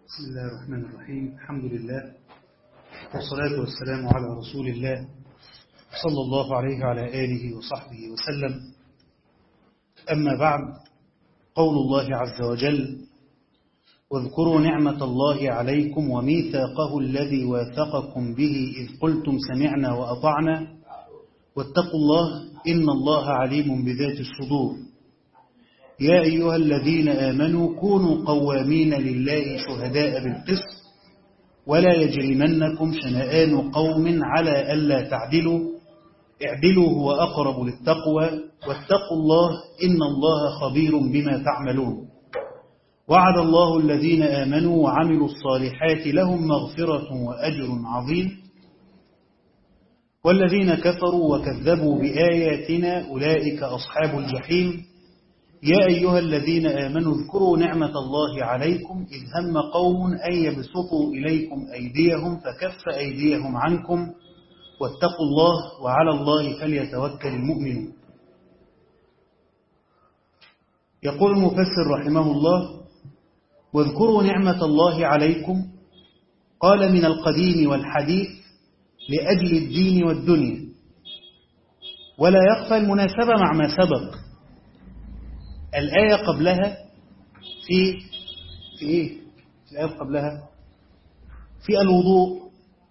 بسم الله الرحمن الرحيم الحمد لله والصلاة والسلام على رسول الله صلى الله عليه وعلى آله وصحبه وسلم أما بعد قول الله عز وجل واذكروا نعمة الله عليكم وميثاقه الذي واثقكم به إذ قلتم سمعنا وأطعنا واتقوا الله إن الله عليم بذات الصدور يا أيها الذين آمنوا كونوا قوامين لله شهداء بالقسط ولا يجرمنكم شنآن قوم على ألا تعدلوا اعدلوا هو أقرب للتقوى واتقوا الله إن الله خبير بما تعملون وعد الله الذين آمنوا وعملوا الصالحات لهم مغفرة وأجر عظيم والذين كفروا وكذبوا بآياتنا أولئك أصحاب الجحيم يا أيها الذين آمنوا اذكروا نعمة الله عليكم إذ هم قوم أن يبسطوا إليكم أيديهم فكف أيديهم عنكم واتقوا الله وعلى الله فليتوكل المؤمنون يقول المفسر رحمه الله واذكروا نعمة الله عليكم قال من القديم والحديث لأجل الدين والدنيا ولا يخفى المناسبة مع ما سبق الآية قبلها في في إيه؟ في الآية قبلها في الوضوء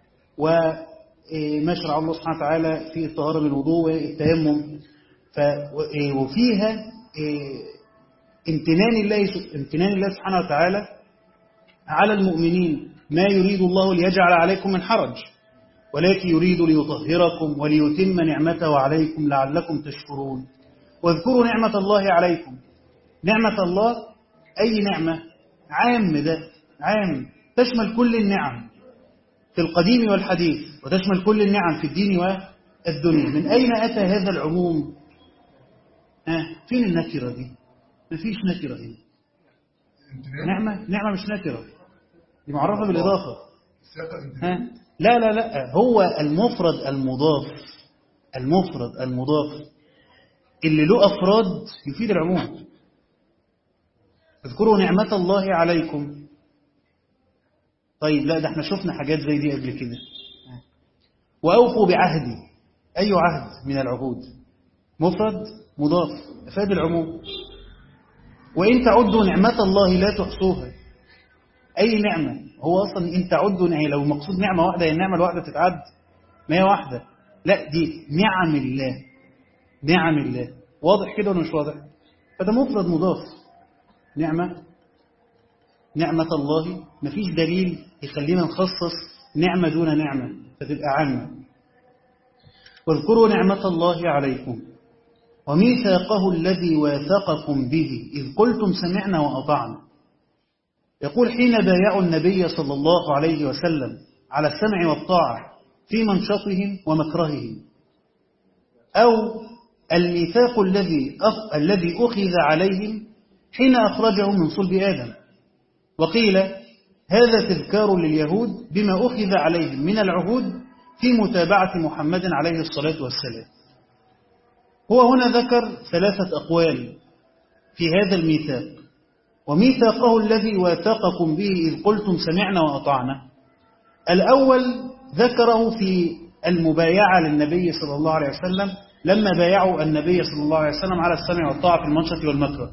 وما شرع الله سبحانه وتعالى في الطهارة بالوضوء والتيمم وفيها امتنان الله امتنان الله سبحانه وتعالى على المؤمنين ما يريد الله ليجعل عليكم من حرج ولكن يريد ليطهركم وليتم نعمته عليكم لعلكم تشكرون واذكروا نعمة الله عليكم نعمة الله أي نعمة عام ده عام تشمل كل النعم في القديم والحديث وتشمل كل النعم في الدين والدنيا من أين أتى هذا العموم آه فين النكرة دي مفيش نكرة هنا نعمة نعمة مش نكرة دي معرفة بالإضافة ها لا لا لا هو المفرد المضاف المفرد المضاف اللي له أفراد يفيد العموم اذكروا نعمة الله عليكم طيب لا ده احنا شفنا حاجات زي دي قبل كده وأوفوا بعهدي أي عهد من العهود مفرد مضاف أفاد العموم وإن تعدوا نعمة الله لا تحصوها أي نعمة هو أصلا إن تعدوا يعني لو مقصود نعمة واحدة هي النعمة الواحدة تتعد ما هي واحدة لا دي نعم الله نعم الله واضح كده ولا مش واضح فده مفرد مضاف نعمة نعمة الله مفيش دليل يخلينا نخصص نعمة دون نعمة فتبقى عامة واذكروا نعمة الله عليكم وميثاقه الذي واثقكم به إذ قلتم سمعنا وأطعنا يقول حين بايعوا النبي صلى الله عليه وسلم على السمع والطاعة في منشطهم ومكرههم أو الميثاق الذي الذي أخذ عليهم حين أخرجهم من صلب آدم وقيل هذا تذكار لليهود بما أخذ عليهم من العهود في متابعة محمد عليه الصلاة والسلام هو هنا ذكر ثلاثة أقوال في هذا الميثاق وميثاقه الذي واثقكم به إذ قلتم سمعنا وأطعنا الأول ذكره في المبايعة للنبي صلى الله عليه وسلم لما بايعوا النبي صلى الله عليه وسلم على السمع والطاعة في المنشط والمكره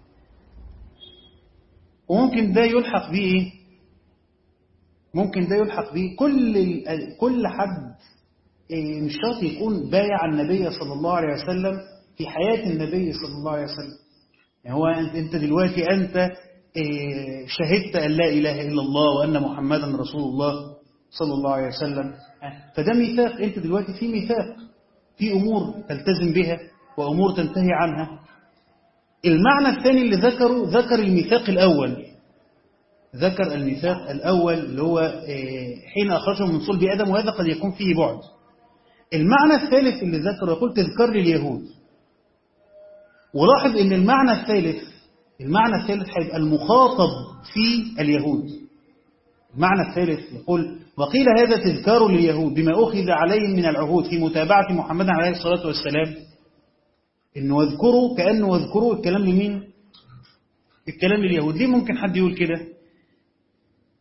وممكن ده يلحق به ايه ممكن ده يلحق به كل كل حد إيه مش شرط يكون بايع النبي صلى الله عليه وسلم في حياة النبي صلى الله عليه وسلم يعني هو انت دلوقتي انت إيه شهدت ان لا اله الا الله وان محمدا رسول الله صلى الله عليه وسلم فده ميثاق انت دلوقتي في ميثاق في امور تلتزم بها وامور تنتهي عنها المعنى الثاني اللي ذكره ذكر الميثاق الأول ذكر الميثاق الأول اللي هو حين أخرجهم من صلب آدم وهذا قد يكون فيه بعد المعنى الثالث اللي ذكره يقول تذكر لليهود ولاحظ ان المعنى الثالث المعنى الثالث هيبقى المخاطب في اليهود المعنى الثالث يقول وقيل هذا تذكار لليهود بما أخذ عليهم من العهود في متابعة محمد عليه الصلاة والسلام انه واذكروا كانه واذكروا الكلام لمين الكلام لليهود ليه ممكن حد يقول كده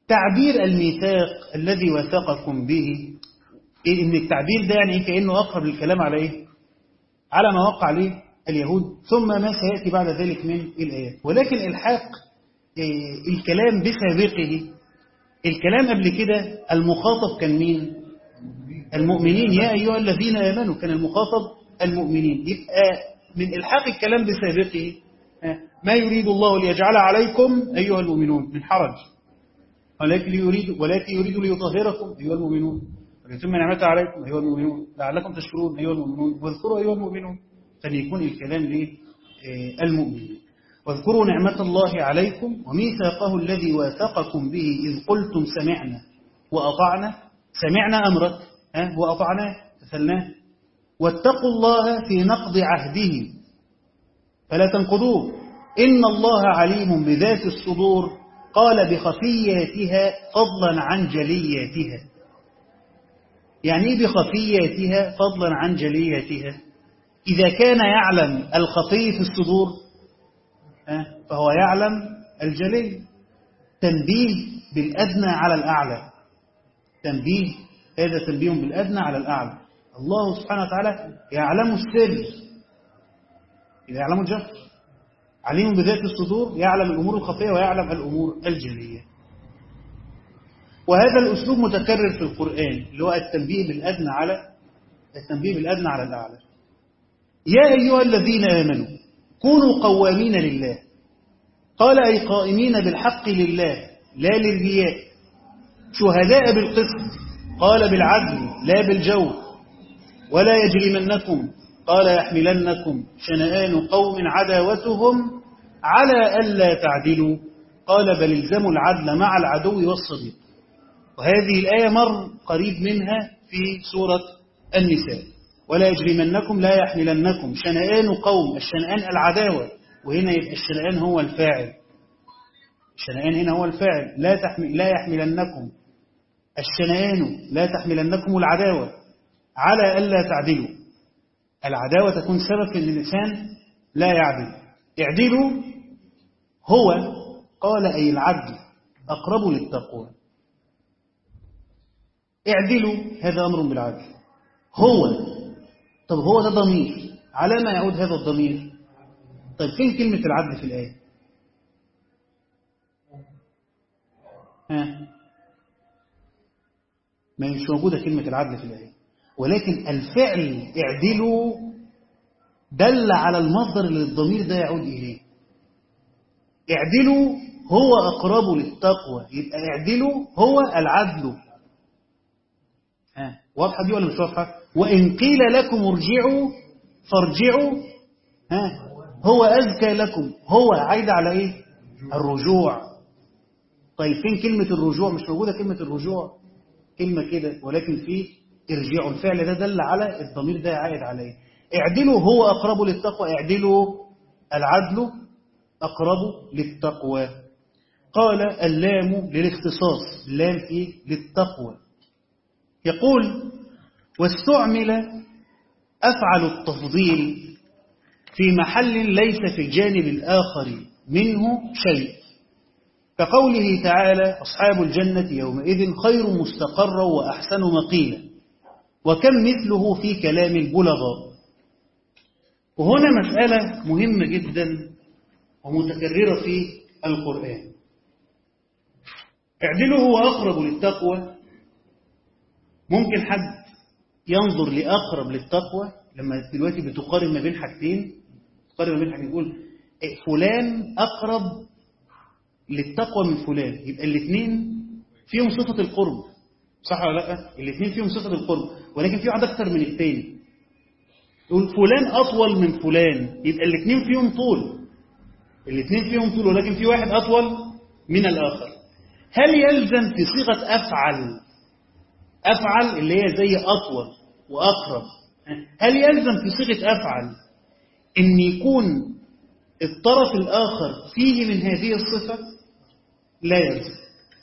تعبير الميثاق الذي وثقكم به إيه إن التعبير ده يعني إيه كأنه أقرب للكلام على إيه على ما وقع عليه اليهود ثم ما سيأتي بعد ذلك من الآيات ولكن الحاق إيه الكلام بسابقه الكلام قبل كده المخاطب كان مين المؤمنين يا أيها الذين آمنوا كان المخاطب المؤمنين يبقى من إلحاق الكلام بسابقه ما يريد الله ليجعل عليكم أيها المؤمنون من حرج ولكن يريد ولكن يريد ليطهركم أيها المؤمنون وليتم نعمته عليكم أيها المؤمنون لعلكم تشكرون أيها المؤمنون واذكروا أيها المؤمنون فليكون الكلام للمؤمنين واذكروا نعمة الله عليكم وميثاقه الذي واثقكم به إذ قلتم سمعنا وأطعنا سمعنا أمرك أه وأطعناه تثلناه واتقوا الله في نقض عهده فلا تنقضوه إن الله عليم بذات الصدور قال بخفياتها فضلا عن جلياتها يعني ايه بخفياتها فضلا عن جلياتها إذا كان يعلم الخفي في الصدور فهو يعلم الجلي تنبيه بالأدنى على الأعلى تنبيه هذا تنبيه بالأدنى على الأعلى الله سبحانه وتعالى يعلم السر إذا يعلم الجهر عليم بذات الصدور يعلم الأمور الخفية ويعلم الأمور الجلية وهذا الأسلوب متكرر في القرآن اللي هو التنبيه بالأدنى على التنبيه بالأدنى على الأعلى يا أيها الذين آمنوا كونوا قوامين لله قال أي قائمين بالحق لله لا للرياء شهداء بالقسط قال بالعدل لا بالجور ولا يجرمنكم قال يحملنكم شنآن قوم عداوتهم على ألا تعدلوا قال بل الزموا العدل مع العدو والصديق وهذه الآية مر قريب منها في سورة النساء ولا يجرمنكم لا يحملنكم شنآن قوم الشنآن العداوة وهنا يبقى الشنآن هو الفاعل الشنآن هنا هو الفاعل لا, تحمل لا يحملنكم الشنآن لا تحملنكم العداوة على ألا تعدلوا العداوة تكون سبب في أن الإنسان لا يعدل اعدلوا هو قال أي العدل أقرب للتقوى اعدلوا هذا أمر بالعدل هو طب هو ده ضمير على ما يعود هذا الضمير طيب فين كلمة العدل في الآية ها ما مش موجودة كلمة العدل في الآية ولكن الفعل اعدلوا دل على المصدر اللي الضمير ده يعود إليه اعدلوا هو أقرب للتقوى يبقى اعدلوا هو العدل ها واضحة دي ولا مش واضحة وإن قيل لكم ارجعوا فارجعوا ها هو أزكى لكم هو عايد على إيه الرجوع طيب فين كلمة الرجوع مش موجودة كلمة الرجوع كلمة كده ولكن في ارجعوا الفعل ده دل على الضمير ده عائد عليه اعدلوا هو أقرب للتقوى اعدلوا العدل أقرب للتقوى قال اللام للاختصاص اللام إيه للتقوى يقول واستعمل أفعل التفضيل في محل ليس في الجانب الآخر منه شيء كقوله تعالى أصحاب الجنة يومئذ خير مستقرا وأحسن مقيلا وكم مثله في كلام البلغاء وهنا مسألة مهمة جدا ومتكررة في القرآن اعدله هو أقرب للتقوى ممكن حد ينظر لأقرب للتقوى لما دلوقتي بتقارن ما بين حاجتين تقارن ما بين حاجتين يقول فلان أقرب للتقوى من فلان يبقى الاثنين فيهم صفة القرب صح ولا لا الاثنين فيهم صفة القرب ولكن في واحد أكثر من الثاني يقول فلان أطول من فلان يبقى الاثنين فيهم طول الاثنين فيهم طول ولكن في واحد أطول من الآخر هل يلزم في صيغة أفعل أفعل اللي هي زي أطول وأقرب هل يلزم في صيغة أفعل أن يكون الطرف الآخر فيه من هذه الصفة لا يلزم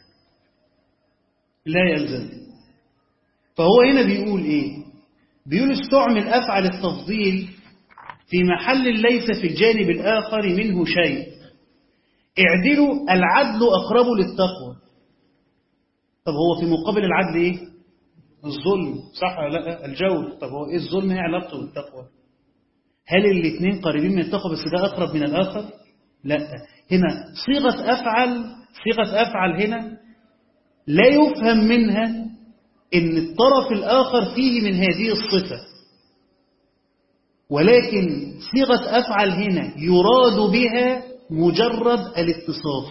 لا يلزم فهو هنا بيقول إيه بيقول استعمل أفعل التفضيل في محل ليس في الجانب الآخر منه شيء اعدلوا العدل أقرب للتقوى طب هو في مقابل العدل إيه الظلم صح ولا لا الجور طب هو إيه الظلم إيه علاقته بالتقوى هل الاثنين قريبين من التقوى بس ده أقرب من الآخر لا هنا صيغة أفعل صيغة أفعل هنا لا يفهم منها إن الطرف الآخر فيه من هذه الصفة ولكن صيغة أفعل هنا يراد بها مجرد الاتصاف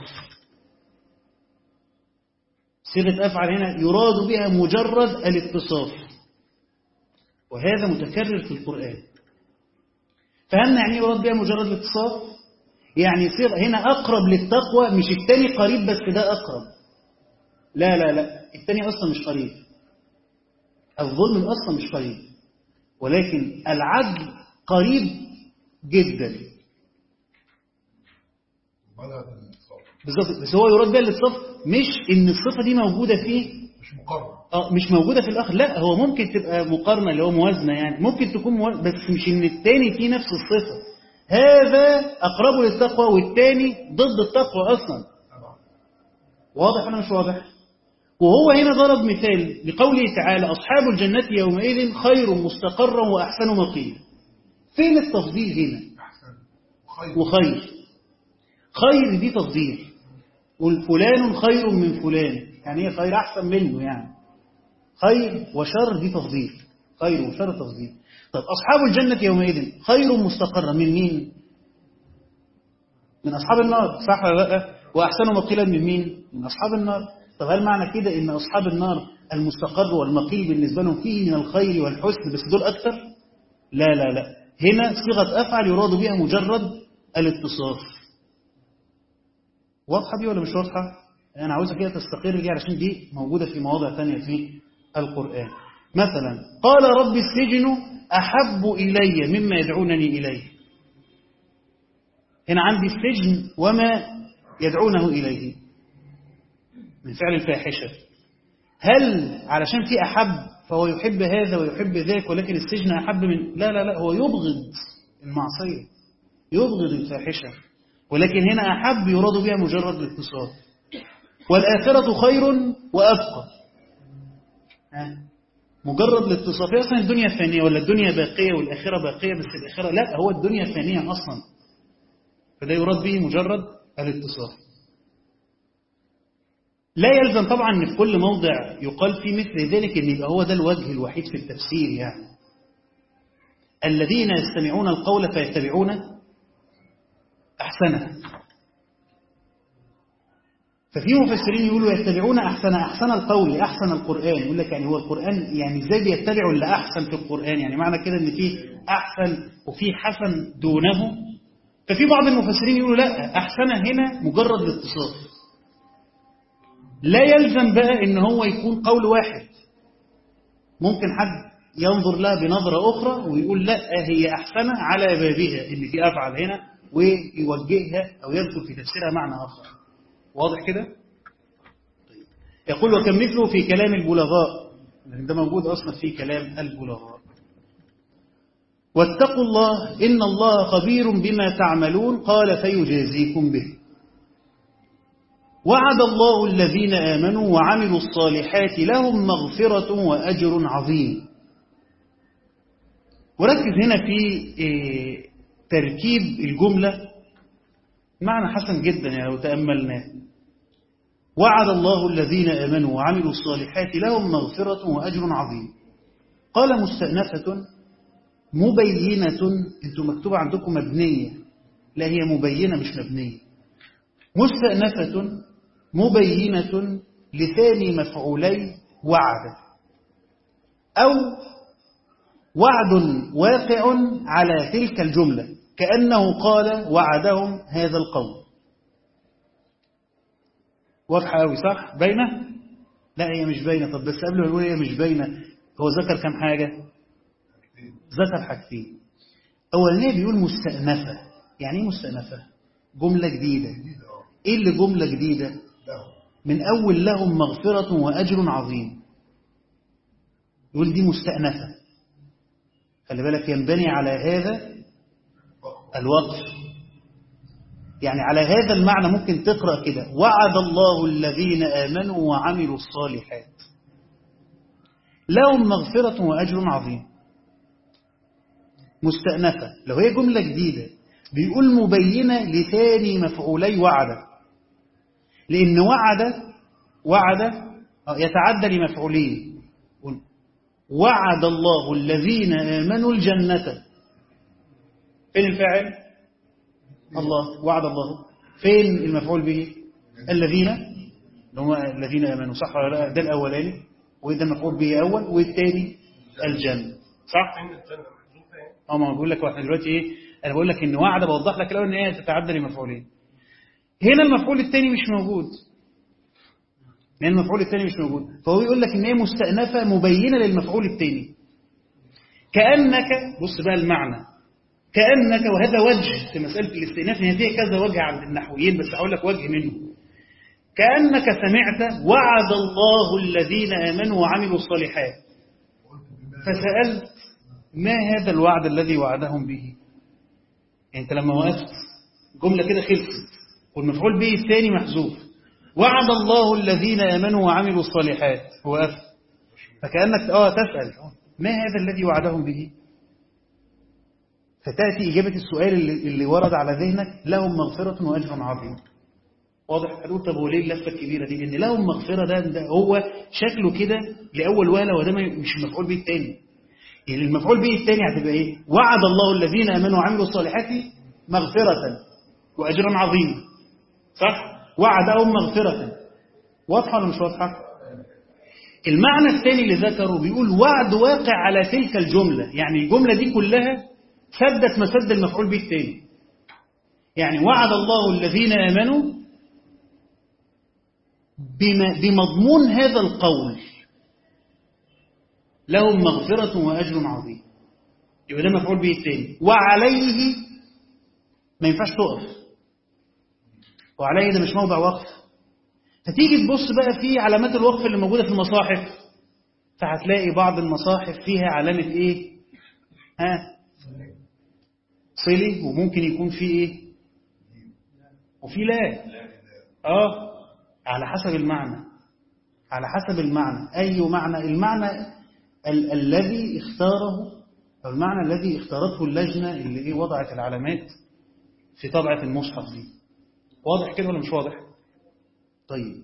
صيغة أفعل هنا يراد بها مجرد الاتصاف وهذا متكرر في القرآن فهمنا يعني يراد بها مجرد الاتصاف يعني صيغة هنا أقرب للتقوى مش التاني قريب بس ده أقرب لا لا لا التاني أصلا مش قريب الظلم أصلا مش قريب ولكن العدل قريب جدا بالظبط بس هو يراد بها الاتصاف مش ان الصفه دي موجوده فيه مش مقارنة اه مش موجوده في الاخر لا هو ممكن تبقى مقارنه اللي هو موازنه يعني ممكن تكون موازنة بس مش ان التاني فيه نفس الصفه هذا اقرب للتقوى والتاني ضد التقوى اصلا طبعا واضح ولا مش واضح وهو هنا ضرب مثال لقوله تعالى أصحاب الجنة يومئذ خير مستقرا وأحسن مقيلا فين التفضيل هنا أحسن وخير وخير خير دي تفضيل والفلان خير من فلان يعني هي خير أحسن منه يعني خير وشر دي تفضيل خير وشر تفضيل طب أصحاب الجنة يومئذ خير مستقرا من مين من أصحاب النار صح ولا لا وأحسن مقيلا من مين من أصحاب النار طب هل معنى كده إن أصحاب النار المستقر والمقيل بالنسبة لهم فيه من الخير والحسن بس دول أكثر لا لا لا هنا صيغة أفعل يراد بها مجرد الاتصاف واضحة دي ولا مش واضحة أنا عاوزة كده تستقر دي علشان دي موجودة في مواضع ثانية في القرآن مثلا قال رب السجن أحب إلي مما يدعونني إليه هنا عندي السجن وما يدعونه إليه من فعل الفاحشة هل علشان في أحب فهو يحب هذا ويحب ذاك ولكن السجن أحب من لا لا لا هو يبغض المعصية يبغض الفاحشة ولكن هنا أحب يراد بها مجرد الاتصال والآخرة خير وأبقى ها؟ مجرد الاتصال هي أصلا الدنيا فانية ولا الدنيا باقية والآخرة باقية بس الآخرة لا هو الدنيا فانية أصلا فده يراد به مجرد الاتصال لا يلزم طبعا ان في كل موضع يقال فيه مثل ذلك ان يبقى هو ده الوجه الوحيد في التفسير يعني الذين يستمعون القول فيتبعون احسنه ففي مفسرين يقولوا يتبعون احسن احسن القول احسن القران يقول لك يعني هو القران يعني ازاي بيتبعوا اللي احسن في القران يعني معنى كده ان في احسن وفي حسن دونه ففي بعض المفسرين يقولوا لا احسن هنا مجرد الاتصال لا يلزم بقى ان هو يكون قول واحد ممكن حد ينظر لها بنظرة أخرى ويقول لا هي أحسن على بابها إن في أفعل هنا ويوجهها أو يذكر في تفسيرها معنى آخر واضح كده؟ طيب. يقول وكم مثله في كلام البلغاء ده موجود أصلا في كلام البلغاء واتقوا الله إن الله خبير بما تعملون قال فيجازيكم به وعد الله الذين آمنوا وعملوا الصالحات لهم مغفرة وأجر عظيم وركز هنا في تركيب الجملة معنى حسن جدا يعني لو تأملناه وعد الله الذين آمنوا وعملوا الصالحات لهم مغفرة وأجر عظيم قال مستأنفة مبينة انتوا مكتوبة عندكم مبنية لا هي مبينة مش مبنية مستأنفة مبينة لثاني مفعولي وعد أو وعد واقع على تلك الجملة كأنه قال وعدهم هذا القول واضحة أوي صح؟ باينة؟ لا هي مش باينة طب بس قبل ما نقول هي مش باينة هو ذكر كم حاجة؟ ذكر حاجتين أولانية بيقول مستأنفة يعني إيه مستأنفة؟ جملة جديدة إيه اللي جملة جديدة؟ من أول لهم مغفرة وأجر عظيم يقول دي مستأنفة خلي بالك ينبني على هذا الوقف يعني على هذا المعنى ممكن تقرأ كده وعد الله الذين آمنوا وعملوا الصالحات لهم مغفرة وأجر عظيم مستأنفة لو هي جملة جديدة بيقول مبينة لثاني مفعولي وعد لأن وعد وعد يتعدى لمفعولين وعد الله الذين آمنوا الجنة فين الفاعل الله وعد الله فين المفعول به الذين هم الذين آمنوا صح ولا لا ده الأولاني وده المفعول به أول والثاني الجنة صح فين الجنة محذوفة يعني اه ما بقول لك واحنا دلوقتي ايه انا بقول لك ان وعد بوضح لك الاول ان هي تتعدى لمفعولين هنا المفعول الثاني مش موجود لان المفعول الثاني مش موجود فهو يقول لك ان هي مستأنفة مبينة للمفعول الثاني كأنك بص بقى المعنى كأنك وهذا وجه في مسألة الاستئناف هي فيها كذا وجه عند النحويين بس هقول لك وجه منه كأنك سمعت وعد الله الذين آمنوا وعملوا الصالحات فسألت ما هذا الوعد الذي وعدهم به يعني انت لما وقفت جملة كده خلصت والمفعول به الثاني محذوف وعد الله الذين آمنوا وعملوا الصالحات وقفت فكأنك اه تسأل ما هذا الذي وعدهم به فتأتي إجابة السؤال اللي, اللي ورد على ذهنك لهم مغفرة وأجر عظيم واضح هتقول طب وليه اللفة الكبيرة دي لأن لهم مغفرة ده, ده هو شكله كده لأول وهلة وده مش المفعول به الثاني يعني المفعول به الثاني هتبقى ايه وعد الله الذين امنوا وعملوا الصالحات مغفرة واجرا عظيما صح وعدهم مغفرة واضحة ولا مش واضحة المعنى الثاني اللي ذكره بيقول وعد واقع على تلك الجملة يعني الجملة دي كلها سدت مسد المفعول به الثاني يعني وعد الله الذين امنوا بمضمون هذا القول لهم مغفرة وأجر عظيم يبقى ده مفعول به الثاني وعليه ما ينفعش تقف وعليه ده مش موضع وقف فتيجي تبص بقى في علامات الوقف اللي موجودة في المصاحف فهتلاقي بعض المصاحف فيها علامة ايه ها صلي وممكن يكون في ايه وفي لا اه على حسب المعنى على حسب المعنى أي معنى المعنى ال الذي اختاره أو المعنى الذي اختارته اللجنة اللي ايه وضعت العلامات في طبعة المصحف دي واضح كده ولا مش واضح طيب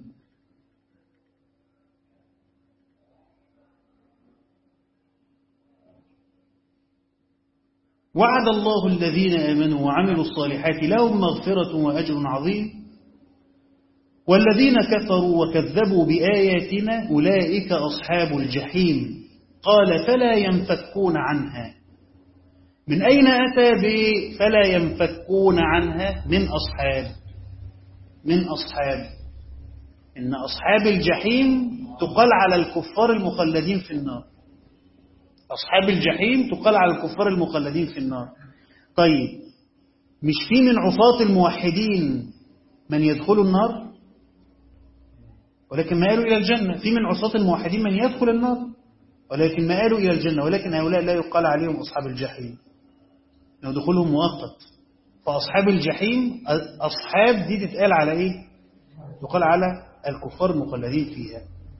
وعد الله الذين آمنوا وعملوا الصالحات لهم مغفرة وأجر عظيم والذين كفروا وكذبوا بآياتنا أولئك أصحاب الجحيم قال فلا ينفكون عنها من أين أتى فلا ينفكون عنها من أصحاب من أصحاب إن أصحاب الجحيم تقال على الكفار المخلدين في النار أصحاب الجحيم تقال على الكفار المخلدين في النار طيب مش في من عصاة الموحدين من يدخل النار ولكن ما قالوا إلى الجنة في من عصاة الموحدين من يدخل النار ولكن ما قالوا إلى الجنة ولكن هؤلاء لا يقال عليهم أصحاب الجحيم لو دخولهم مؤقت فأصحاب الجحيم أصحاب دي تتقال على إيه يقال على الكفار المخلدين فيها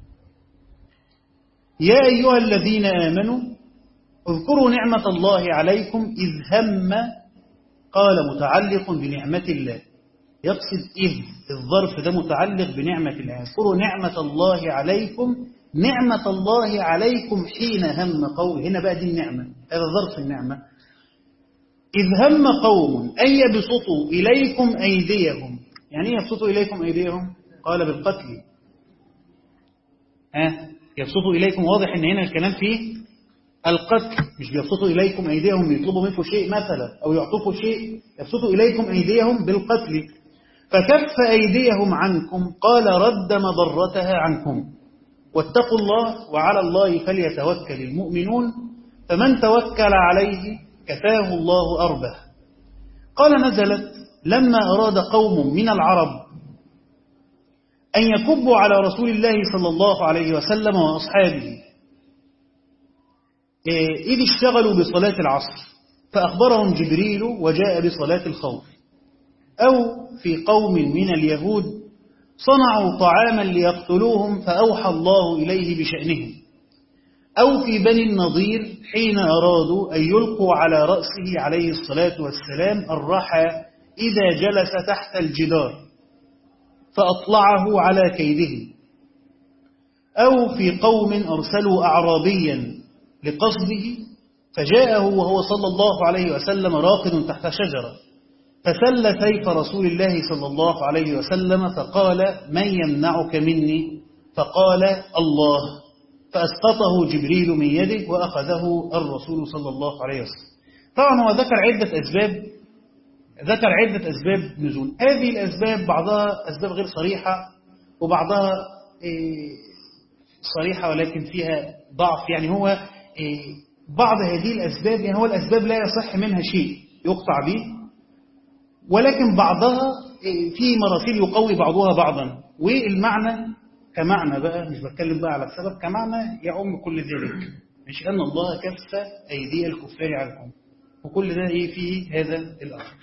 يا أيها الذين آمنوا اذكروا نعمة الله عليكم إذ هم قال متعلق بنعمة الله يقصد إذ الظرف ده متعلق بنعمة الله اذكروا نعمة الله عليكم نعمة الله عليكم حين هم قوم هنا بقى دي النعمة هذا ظرف النعمة إذ هم قوم أن يبسطوا إليكم أيديهم يعني ايه يبسطوا إليكم أيديهم قال بالقتل ها يبسطوا إليكم واضح أن هنا الكلام فيه القتل مش بيبسطوا إليكم أيديهم يطلبوا منكم شيء مثلا أو يعطوكم شيء يبسطوا إليكم أيديهم بالقتل فكف أيديهم عنكم قال رد مضرتها عنكم واتقوا الله وعلى الله فليتوكل المؤمنون فمن توكل عليه كفاه الله أربه قال نزلت لما أراد قوم من العرب أن يكبوا على رسول الله صلى الله عليه وسلم وأصحابه إذ اشتغلوا بصلاة العصر فأخبرهم جبريل وجاء بصلاة الخوف أو في قوم من اليهود صنعوا طعاما ليقتلوهم فأوحى الله إليه بشأنهم أو في بني النضير حين أرادوا أن يلقوا على رأسه عليه الصلاة والسلام الرحى إذا جلس تحت الجدار فأطلعه على كيدهم أو في قوم أرسلوا أعرابيا لقصده فجاءه وهو صلى الله عليه وسلم راقد تحت شجرة فسل سيف رسول الله صلى الله عليه وسلم فقال من يمنعك مني فقال الله فأسقطه جبريل من يده وأخذه الرسول صلى الله عليه وسلم طبعا هو ذكر عدة أسباب ذكر عدة أسباب نزول هذه الأسباب بعضها أسباب غير صريحة وبعضها صريحة ولكن فيها ضعف يعني هو بعض هذه الأسباب يعني هو الأسباب لا يصح منها شيء يقطع به ولكن بعضها في مراسيل يقوي بعضها بعضا والمعنى كمعنى بقى مش بتكلم بقى على السبب كمعنى يعم كل ذلك مش أن الله كف أيدي الكفار عنكم وكل ده إيه فيه هذا الأمر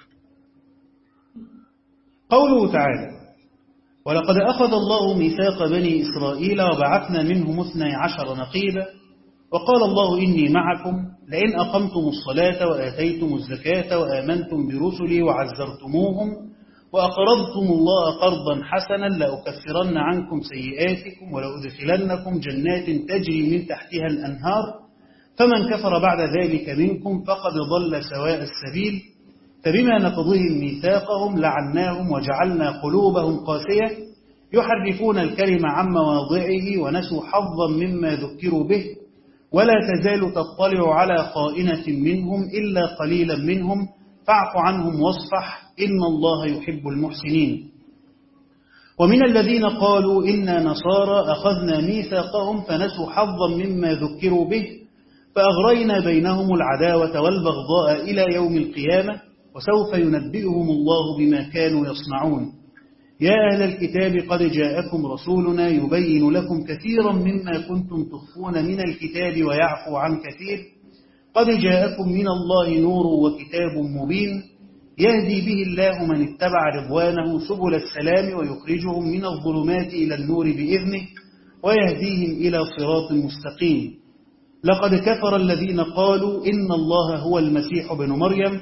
قوله تعالى ولقد أخذ الله ميثاق بني إسرائيل وبعثنا منهم اثني عشر نقيبا وقال الله إني معكم لئن أقمتم الصلاة وآتيتم الزكاة وآمنتم برسلي وعزرتموهم وأقرضتم الله قرضا حسنا لأكفرن عنكم سيئاتكم ولأدخلنكم جنات تجري من تحتها الأنهار فمن كفر بعد ذلك منكم فقد ضل سواء السبيل فبما نقضهم ميثاقهم لعناهم وجعلنا قلوبهم قاسية يحرفون الكلم عن مواضعه ونسوا حظا مما ذكروا به ولا تزال تطلع على خائنة منهم إلا قليلا منهم فاعف عنهم واصفح إن الله يحب المحسنين ومن الذين قالوا إنا نصارى أخذنا ميثاقهم فنسوا حظا مما ذكروا به فأغرينا بينهم العداوة والبغضاء إلى يوم القيامة وسوف ينبئهم الله بما كانوا يصنعون يا أهل الكتاب قد جاءكم رسولنا يبين لكم كثيرا مما كنتم تخفون من الكتاب ويعفو عن كثير قد جاءكم من الله نور وكتاب مبين يهدي به الله من اتبع رضوانه سبل السلام ويخرجهم من الظلمات إلى النور بإذنه ويهديهم إلى صراط مستقيم لقد كفر الذين قالوا إن الله هو المسيح بن مريم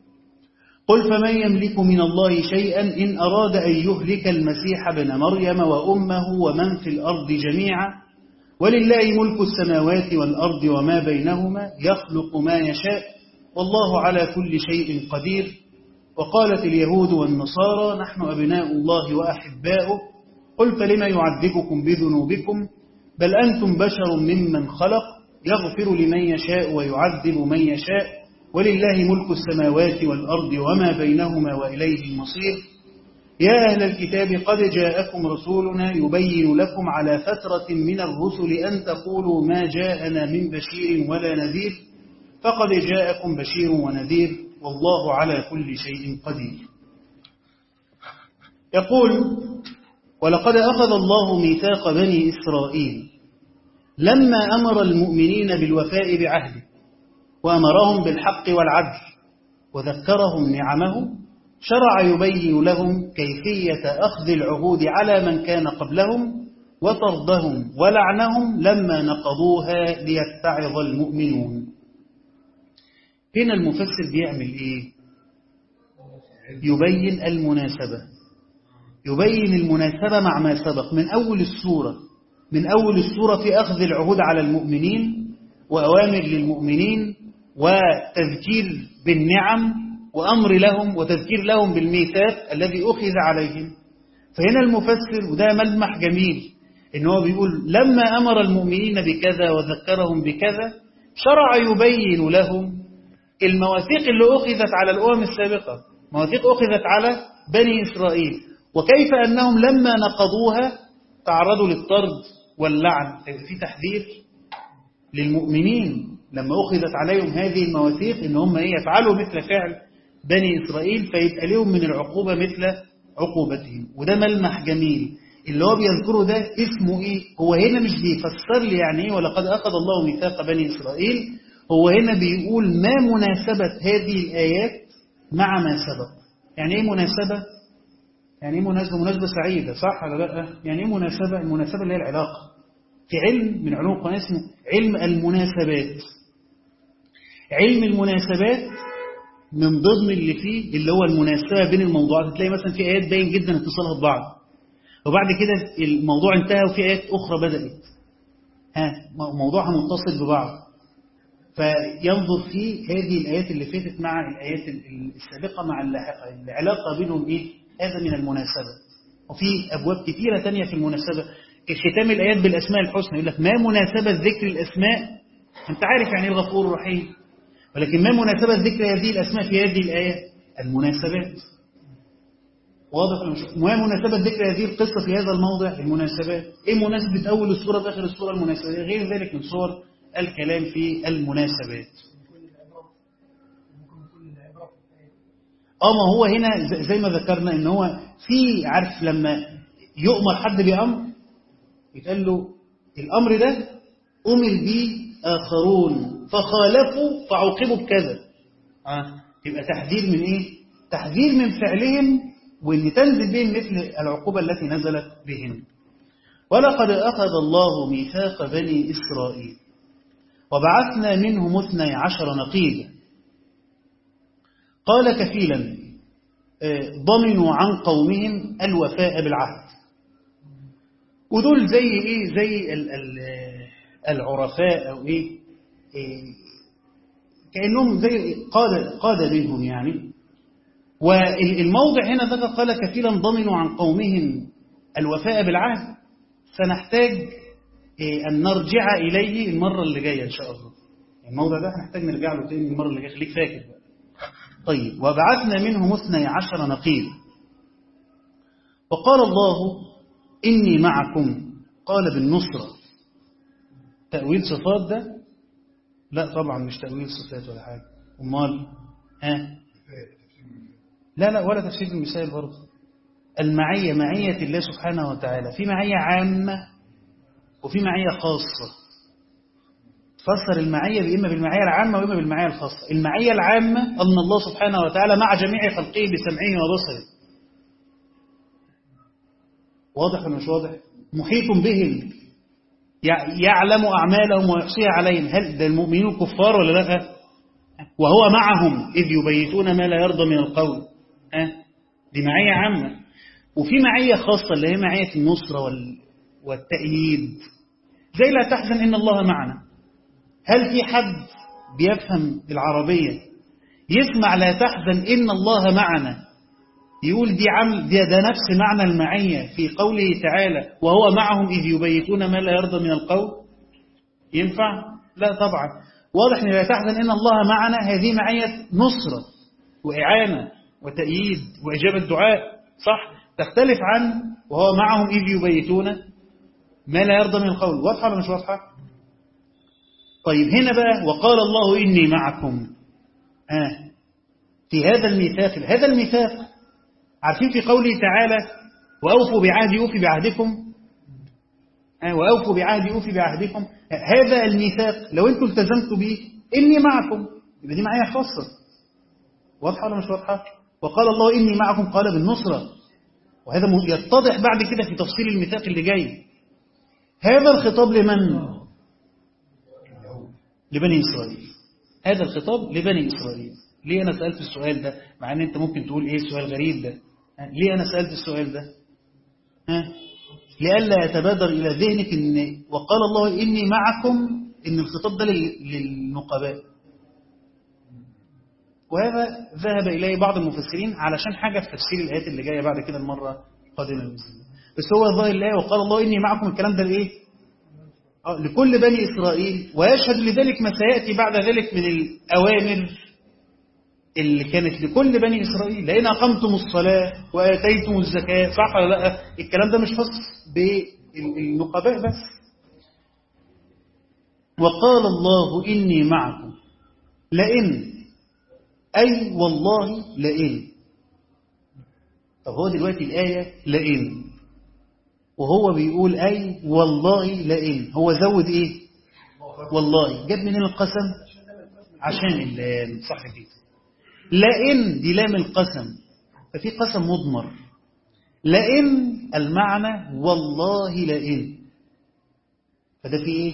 قل فمن يملك من الله شيئا إن أراد أن يهلك المسيح بن مريم وأمه ومن في الأرض جميعا ولله ملك السماوات والأرض وما بينهما يخلق ما يشاء والله على كل شيء قدير وقالت اليهود والنصارى نحن أبناء الله وأحباؤه قل فلم يعذبكم بذنوبكم بل أنتم بشر ممن خلق يغفر لمن يشاء ويعذب من يشاء ولله ملك السماوات والأرض وما بينهما وإليه المصير يا أهل الكتاب قد جاءكم رسولنا يبين لكم على فترة من الرسل أن تقولوا ما جاءنا من بشير ولا نذير فقد جاءكم بشير ونذير والله على كل شيء قدير يقول ولقد أخذ الله ميثاق بني إسرائيل لما أمر المؤمنين بالوفاء بعهده وأمرهم بالحق والعدل وذكرهم نعمه شرع يبين لهم كيفية أخذ العهود على من كان قبلهم وطردهم ولعنهم لما نقضوها ليتعظ المؤمنون هنا المفسر بيعمل إيه يبين المناسبة يبين المناسبة مع ما سبق من أول السورة من أول السورة في أخذ العهود على المؤمنين وأوامر للمؤمنين وتذكير بالنعم وأمر لهم وتذكير لهم بالميثاق الذي أخذ عليهم فهنا المفسر وده ملمح جميل إن هو بيقول لما أمر المؤمنين بكذا وذكرهم بكذا شرع يبين لهم المواثيق اللي أخذت على الأمم السابقة مواثيق أخذت على بني إسرائيل وكيف أنهم لما نقضوها تعرضوا للطرد واللعن في تحذير للمؤمنين لما أخذت عليهم هذه المواثيق إن هم إيه يفعلوا مثل فعل بني إسرائيل فيبقى لهم من العقوبة مثل عقوبتهم وده ملمح جميل اللي هو بيذكره ده اسمه إيه هو هنا مش بيفسر لي يعني إيه ولقد أخذ الله ميثاق بني إسرائيل هو هنا بيقول ما مناسبة هذه الآيات مع ما سبق يعني ايه مناسبة يعني ايه مناسبة مناسبة سعيدة صح ولا لا يعني ايه مناسبة المناسبة اللي هي العلاقة في علم من علوم القرآن اسمه علم المناسبات علم المناسبات من ضمن اللي فيه اللي هو المناسبة بين الموضوعات تلاقي مثلا في آيات باين جدا اتصالها ببعض وبعد كده الموضوع انتهى وفي آيات أخرى بدأت ها موضوعها متصل ببعض فينظر في هذه الآيات اللي فاتت مع الآيات السابقة مع اللاحقة العلاقة بينهم إيه هذا من المناسبة وفي أبواب كثيرة تانية في المناسبة كختام الآيات بالأسماء الحسنى يقول لك ما مناسبة ذكر الأسماء أنت عارف يعني الغفور الرحيم ولكن ما مناسبة ذكر هذه الأسماء في هذه الآية المناسبات واضح ما مناسبة ذكر هذه القصة في هذا الموضع المناسبات إيه مناسبة أول السورة بآخر السورة المناسبات غير ذلك من صور الكلام في المناسبات اه ما هو هنا زي ما ذكرنا ان هو في عارف لما يؤمر حد بأمر يتقال له الأمر ده أمر به آخرون فخالفوا فعوقبوا بكذا آه. يبقى تحذير من إيه؟ تحذير من فعلهم وإن تنزل بهم مثل العقوبة التي نزلت بهم ولقد أخذ الله ميثاق بني إسرائيل وبعثنا منهم اثني عشر نقيبا قال كفيلا ضمنوا عن قومهم الوفاء بالعهد ودول زي ايه زي ال ال العرفاء او ايه, إيه كانهم زي قاد قاد منهم يعني والموضع هنا ذكر قال كفيلا ضمنوا عن قومهم الوفاء بالعهد سنحتاج إيه ان نرجع اليه المره اللي جايه ان شاء الله الموضع ده هنحتاج نرجع له تاني المره اللي جايه خليك فاكر بقى طيب وبعثنا منهم اثني عشر نقيب وقال الله إني معكم قال بالنصرة تأويل صفات ده لا طبعا مش تأويل صفات ولا حاجة أمال ها لا لا ولا تفسير المثال برضه المعية معية الله سبحانه وتعالى في معية عامة وفي معية خاصة تفسر المعية بإما بالمعية العامة وإما بالمعية الخاصة المعية العامة أن الله سبحانه وتعالى مع جميع خلقه بسمعه وبصره واضح ولا مش واضح محيط بهم يعلم أعمالهم ويحصيها عليهم هل ده المؤمنين كفار ولا لا وهو معهم إذ يبيتون ما لا يرضى من القول أه؟ دي معية عامة وفي معية خاصة اللي هي معية النصرة والتأييد زي لا تحزن إن الله معنا هل في حد بيفهم العربية يسمع لا تحزن إن الله معنا يقول دي عم دي ده نفس معنى المعية في قوله تعالى وهو معهم إذ يبيتون ما لا يرضى من القول ينفع؟ لا طبعا واضح أن لا تحزن إن الله معنا هذه معية نصرة وإعانة وتأييد وإجابة دعاء صح تختلف عن وهو معهم إذ يبيتون ما لا يرضى من القول واضحة ولا مش واضحة؟ طيب هنا بقى وقال الله إني معكم آه في هذا الميثاق هذا الميثاق عارفين في قوله تعالى وأوفوا بعهدي أوفي بعهدكم آه وأوفوا بعهدي أوفي بعهدكم هذا الميثاق لو أنتم التزمتوا به إني معكم يبقى دي معايا خاصة واضحة ولا مش واضحة وقال الله إني معكم قال بالنصرة وهذا يتضح بعد كده في تفصيل الميثاق اللي جاي هذا الخطاب لمن لبني إسرائيل هذا الخطاب لبني إسرائيل ليه أنا سألت السؤال ده مع أن أنت ممكن تقول إيه سؤال غريب ده ليه أنا سألت السؤال ده ها؟ لئلا يتبادر إلى ذهنك إن وقال الله إني معكم إن الخطاب ده للنقباء وهذا ذهب إليه بعض المفسرين علشان حاجة في تفسير الآيات اللي جاية بعد كده المرة القادمة بس هو ظاهر الآية وقال الله إني معكم الكلام ده لإيه لكل بني إسرائيل ويشهد لذلك ما سيأتي بعد ذلك من الأوامر اللي كانت لكل بني إسرائيل لأن أقمتم الصلاة وآتيتم الزكاة صح ولا لا الكلام ده مش خاص بالنقباء بس وقال الله إني معكم لئن أي والله لئن طب هو دلوقتي الآية لئن وهو بيقول أي والله لئن هو زود إيه والله جاب منين القسم عشان اللام صح كده لئن دي لام القسم ففي قسم مضمر لئن المعنى والله لئن فده في ايه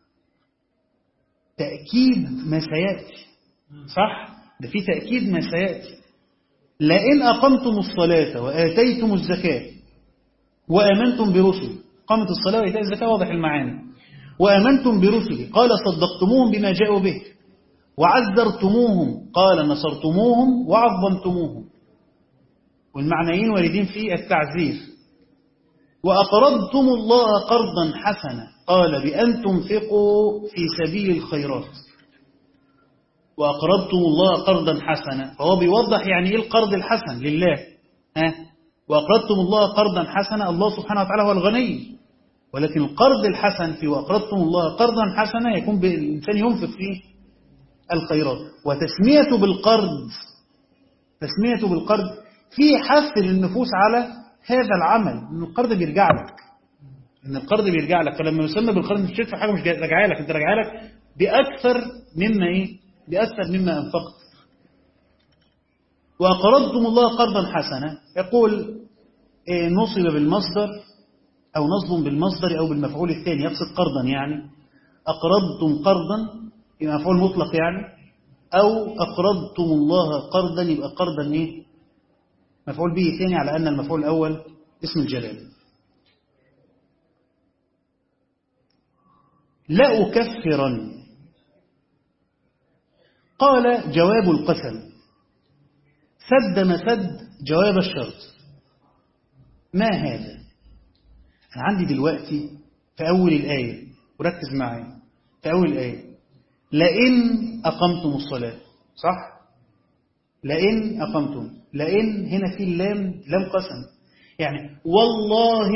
تأكيد ما سيأتي صح ده في تأكيد ما سيأتي لئن أقمتم الصلاة وآتيتم الزكاة وآمنتم برسلي قامت الصلاة وإيتاء الزكاة واضح المعاني وآمنتم برسلي قال صدقتموهم بما جاءوا به وعذرتموهم قال نصرتموهم وعظمتموهم والمعنيين واردين في التعزير وأقرضتم الله قرضا حسنا قال بأن تنفقوا في سبيل الخيرات وأقرضتم الله قرضا حسنا فهو بيوضح يعني إيه القرض الحسن لله ها وأقرضتم الله قرضا حسنا الله سبحانه وتعالى هو الغني ولكن القرض الحسن في وأقرضتم الله قرضا حسنا يكون الإنسان ينفق فيه الخيرات وتسميته بالقرض تسميته بالقرض في حث للنفوس على هذا العمل ان القرض بيرجع لك ان القرض بيرجع لك فلما يسمى بالقرض مش تدفع حاجه مش راجعه لك انت راجعه لك باكثر مما ايه باكثر مما انفقت واقرضتم الله قرضا حسنا يقول إيه نصب بالمصدر او نصب بالمصدر او بالمفعول الثاني يقصد قرضا يعني اقرضتم قرضا يبقى مفعول مطلق يعني او اقرضتم الله قرضا يبقى قرضا ايه مفعول به ثاني على أن المفعول الأول اسم الجلال لا أكفرن قال جواب القسم سد مسد جواب الشرط ما هذا أنا عندي دلوقتي في أول الآية وركز معي في أول الآية لئن أقمتم الصلاة صح؟ لئن أقمتم لئن هنا في اللام لام قسم يعني والله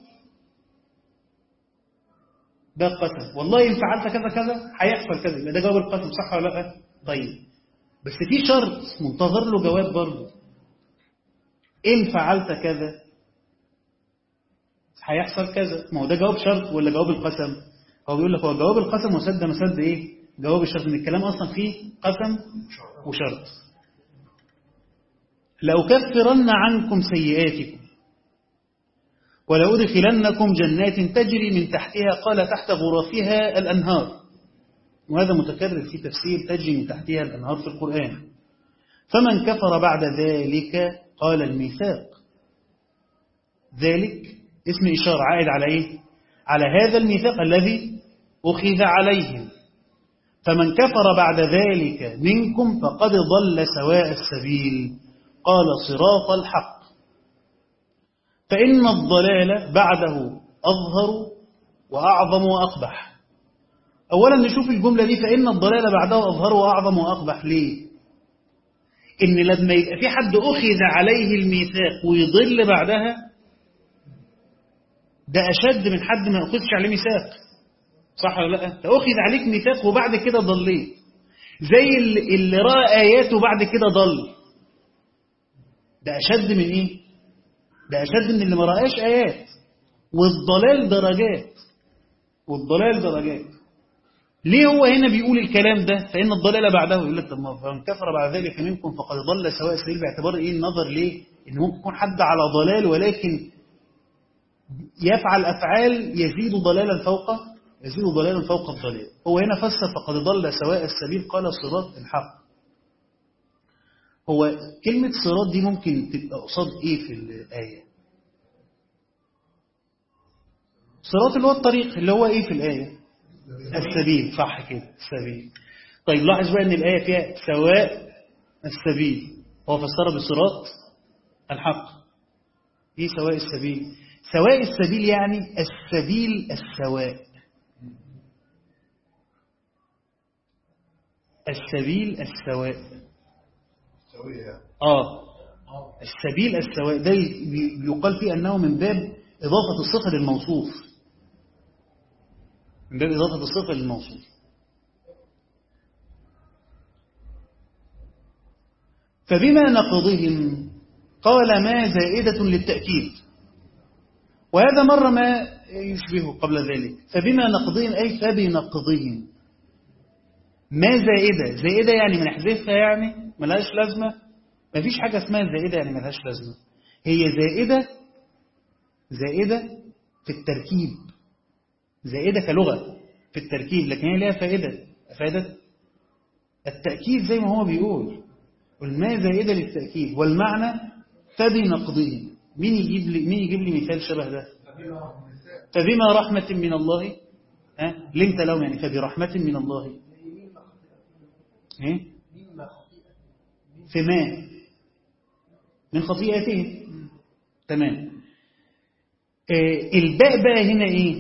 ده قسم والله إن فعلت كذا كذا هيحصل كذا يبقى ده جواب القسم صح ولا لا طيب بس في شرط منتظر له جواب برضه إن فعلت كذا هيحصل كذا ما هو ده جواب شرط ولا جواب القسم هو بيقول لك هو جواب القسم وسد مسد ايه جواب الشرط من الكلام اصلا فيه قسم وشرط لأكفرن عنكم سيئاتكم ولأدخلنكم جنات تجري من تحتها قال تحت غرفها الأنهار وهذا متكرر في تفسير تجري من تحتها الأنهار في القرآن فمن كفر بعد ذلك قال الميثاق ذلك اسم إشارة عائد على إيه؟ على هذا الميثاق الذي أخذ عليهم فمن كفر بعد ذلك منكم فقد ضل سواء السبيل قال صراط الحق فإن الضلال بعده أظهر وأعظم وأقبح أولا نشوف الجملة دي فإن الضلال بعده أظهر وأعظم وأقبح ليه إن لما يبقى في حد أخذ عليه الميثاق ويضل بعدها ده أشد من حد ما أخذش عليه ميثاق صح ولا لا تأخذ عليك ميثاق وبعد كده ضليت زي اللي رأى آيات وبعد كده ضل ده أشد من إيه ده أشد من اللي ما رأاش آيات والضلال درجات والضلال درجات ليه هو هنا بيقول الكلام ده فإن الضلال بعده يقول لك طب ما فمن كفر بعد ذلك منكم فقد ضل سواء السبيل باعتبار إيه النظر ليه إن ممكن يكون حد على ضلال ولكن يفعل أفعال يزيد ضلالا فوق يزيد ضلالا فوق الضلال هو هنا فسر فقد ضل سواء السبيل قال صراط الحق هو كلمة صراط دي ممكن تبقى قصاد ايه في الآية صراط اللي هو الطريق اللي هو ايه في الآية السبيل صح كده السبيل طيب لاحظ بقى ان الآية فيها سواء السبيل هو فسرها بصراط الحق ايه سواء السبيل سواء السبيل يعني السبيل السواء السبيل السواء سوية آه السبيل السواء ده بيقال فيه أنه من باب إضافة الصفة للموصوف من باب إضافة الصفة للموصوف فبما نقضهم قال ما زائدة للتأكيد وهذا مرة ما يشبهه قبل ذلك فبما نقضهم أي فبنقضهم ما زائدة زائدة يعني من نحذفها يعني ملهاش لازمة مفيش حاجة اسمها زائدة يعني ملهاش لازمة هي زائدة زائدة في التركيب زائدة كلغة في التركيب لكن هي لها فائدة أفادت التأكيد زي ما هو بيقول والما زائدة للتأكيد والمعنى فبنقضه مين يجيب لي مين يجيب لي مثال شبه ده فبما رحمة من الله ها لنت لهم يعني فبرحمة من الله ايه في ما من خطيئته تمام آه الباء بقى هنا ايه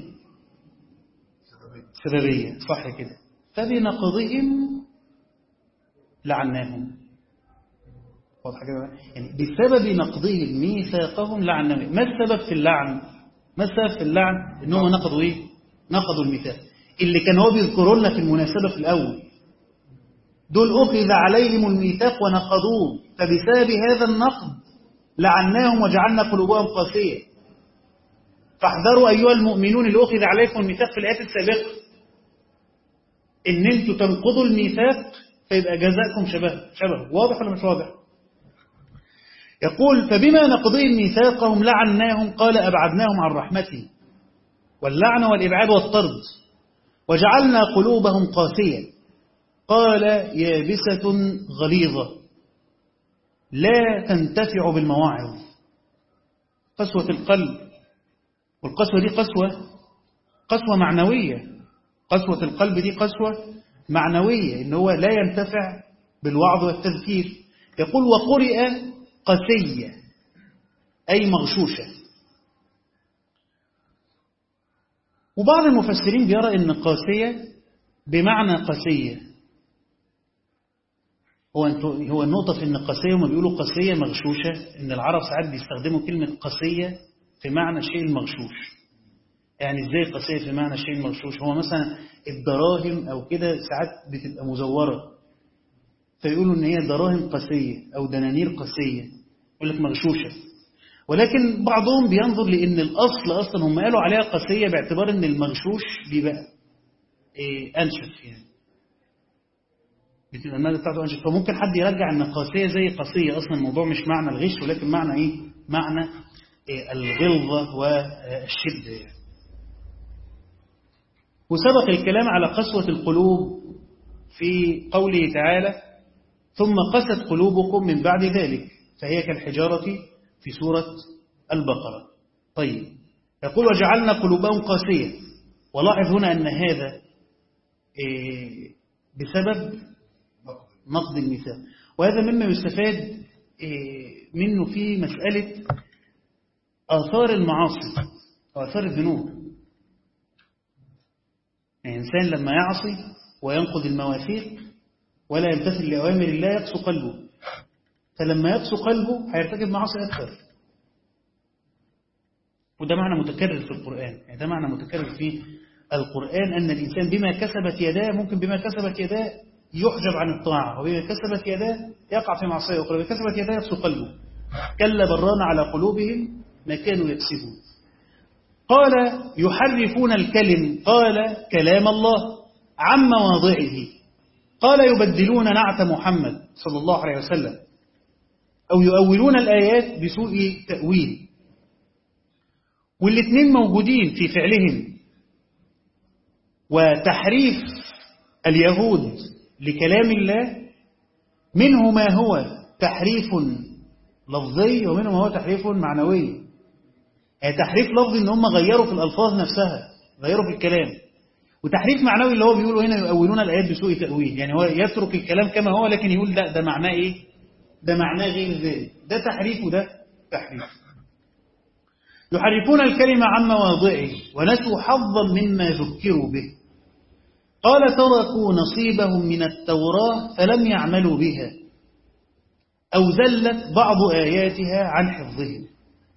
سببية صح كده فبنقضهم لعناهم واضح كده يعني بسبب نقضهم ميثاقهم لعناهم ما السبب في اللعن ما السبب في اللعن انهم نقضوا ايه نقضوا الميثاق اللي كان هو بيذكروا لنا في المناسبة في الأول دول أخذ عليهم الميثاق ونقضوه فبسبب هذا النقض لعناهم وجعلنا قلوبهم قاسية فاحذروا أيها المؤمنون اللي أخذ عليكم الميثاق في الآيات السابقة إن أنتوا تنقضوا الميثاق فيبقى جزاءكم شبه شبه واضح ولا مش واضح يقول فبما نقضهم ميثاقهم لعناهم قال أبعدناهم عن رحمته واللعن والإبعاد والطرد وجعلنا قلوبهم قاسية قال يابسة غليظة لا تنتفع بالمواعظ قسوة القلب والقسوة دي قسوة قسوة معنوية قسوة القلب دي قسوة معنوية إن هو لا ينتفع بالوعظ والتذكير يقول وقرئ قسية أي مغشوشة وبعض المفسرين بيرى أن قاسية بمعنى قسية هو هو النقطة في أن قاسية هم بيقولوا قاسية مغشوشة أن العرب ساعات بيستخدموا كلمة قاسية في معنى الشيء المغشوش يعني ازاي قاسية في معنى الشيء المغشوش هو مثلا الدراهم أو كده ساعات بتبقى مزورة فيقولوا أن هي دراهم قاسية أو دنانير قاسية يقول لك مغشوشة ولكن بعضهم بينظر لأن الأصل أصلا هم قالوا عليها قاسية باعتبار أن المغشوش بيبقى إيه أنشف يعني بتبقى المادة بتاعته أنشف فممكن حد يرجع أن قاسية زي قاسية أصلا الموضوع مش معنى الغش ولكن معنى إيه معنى إيه الغلظة والشدة يعني. وسبق الكلام على قسوة القلوب في قوله تعالى ثم قست قلوبكم من بعد ذلك فهي كالحجارة في سورة البقرة طيب يقول وجعلنا قلوبهم قاسية ولاحظ هنا أن هذا بسبب نقض الميثاق وهذا مما يستفاد منه في مسألة آثار المعاصي وآثار الذنوب يعني إنسان لما يعصي وينقض المواثيق ولا يمتثل لأوامر الله يقسو قلبه فلما يقسو قلبه هيرتكب معاصي أكثر وده معنى متكرر في القرآن يعني ده معنى متكرر في القرآن أن الإنسان بما كسبت يداه ممكن بما كسبت يداه يحجب عن الطاعة وبما كسبت يداه يقع في معصية أخرى بما كسبت يداه يقسو قلبه كلا بران على قلوبهم ما كانوا يكسبون قال يحرفون الكلم قال كلام الله عن مواضعه قال يبدلون نعت محمد صلى الله عليه وسلم أو يؤولون الآيات بسوء تأويل والاثنين موجودين في فعلهم وتحريف اليهود لكلام الله منه ما هو تحريف لفظي ومنه ما هو تحريف معنوي يعني تحريف لفظي ان هم غيروا في الألفاظ نفسها غيروا في الكلام وتحريف معنوي اللي هو بيقولوا هنا يؤولون الآيات بسوء تأويل يعني هو يترك الكلام كما هو لكن يقول ده, ده معناه إيه ده معناه غير ذلك ده تحريف وده تحريف يحرفون الكلمة عن مواضعه ونسوا حظا مما ذكروا به قال تركوا نصيبهم من التوراة فلم يعملوا بها أو زلت بعض آياتها عن حفظهم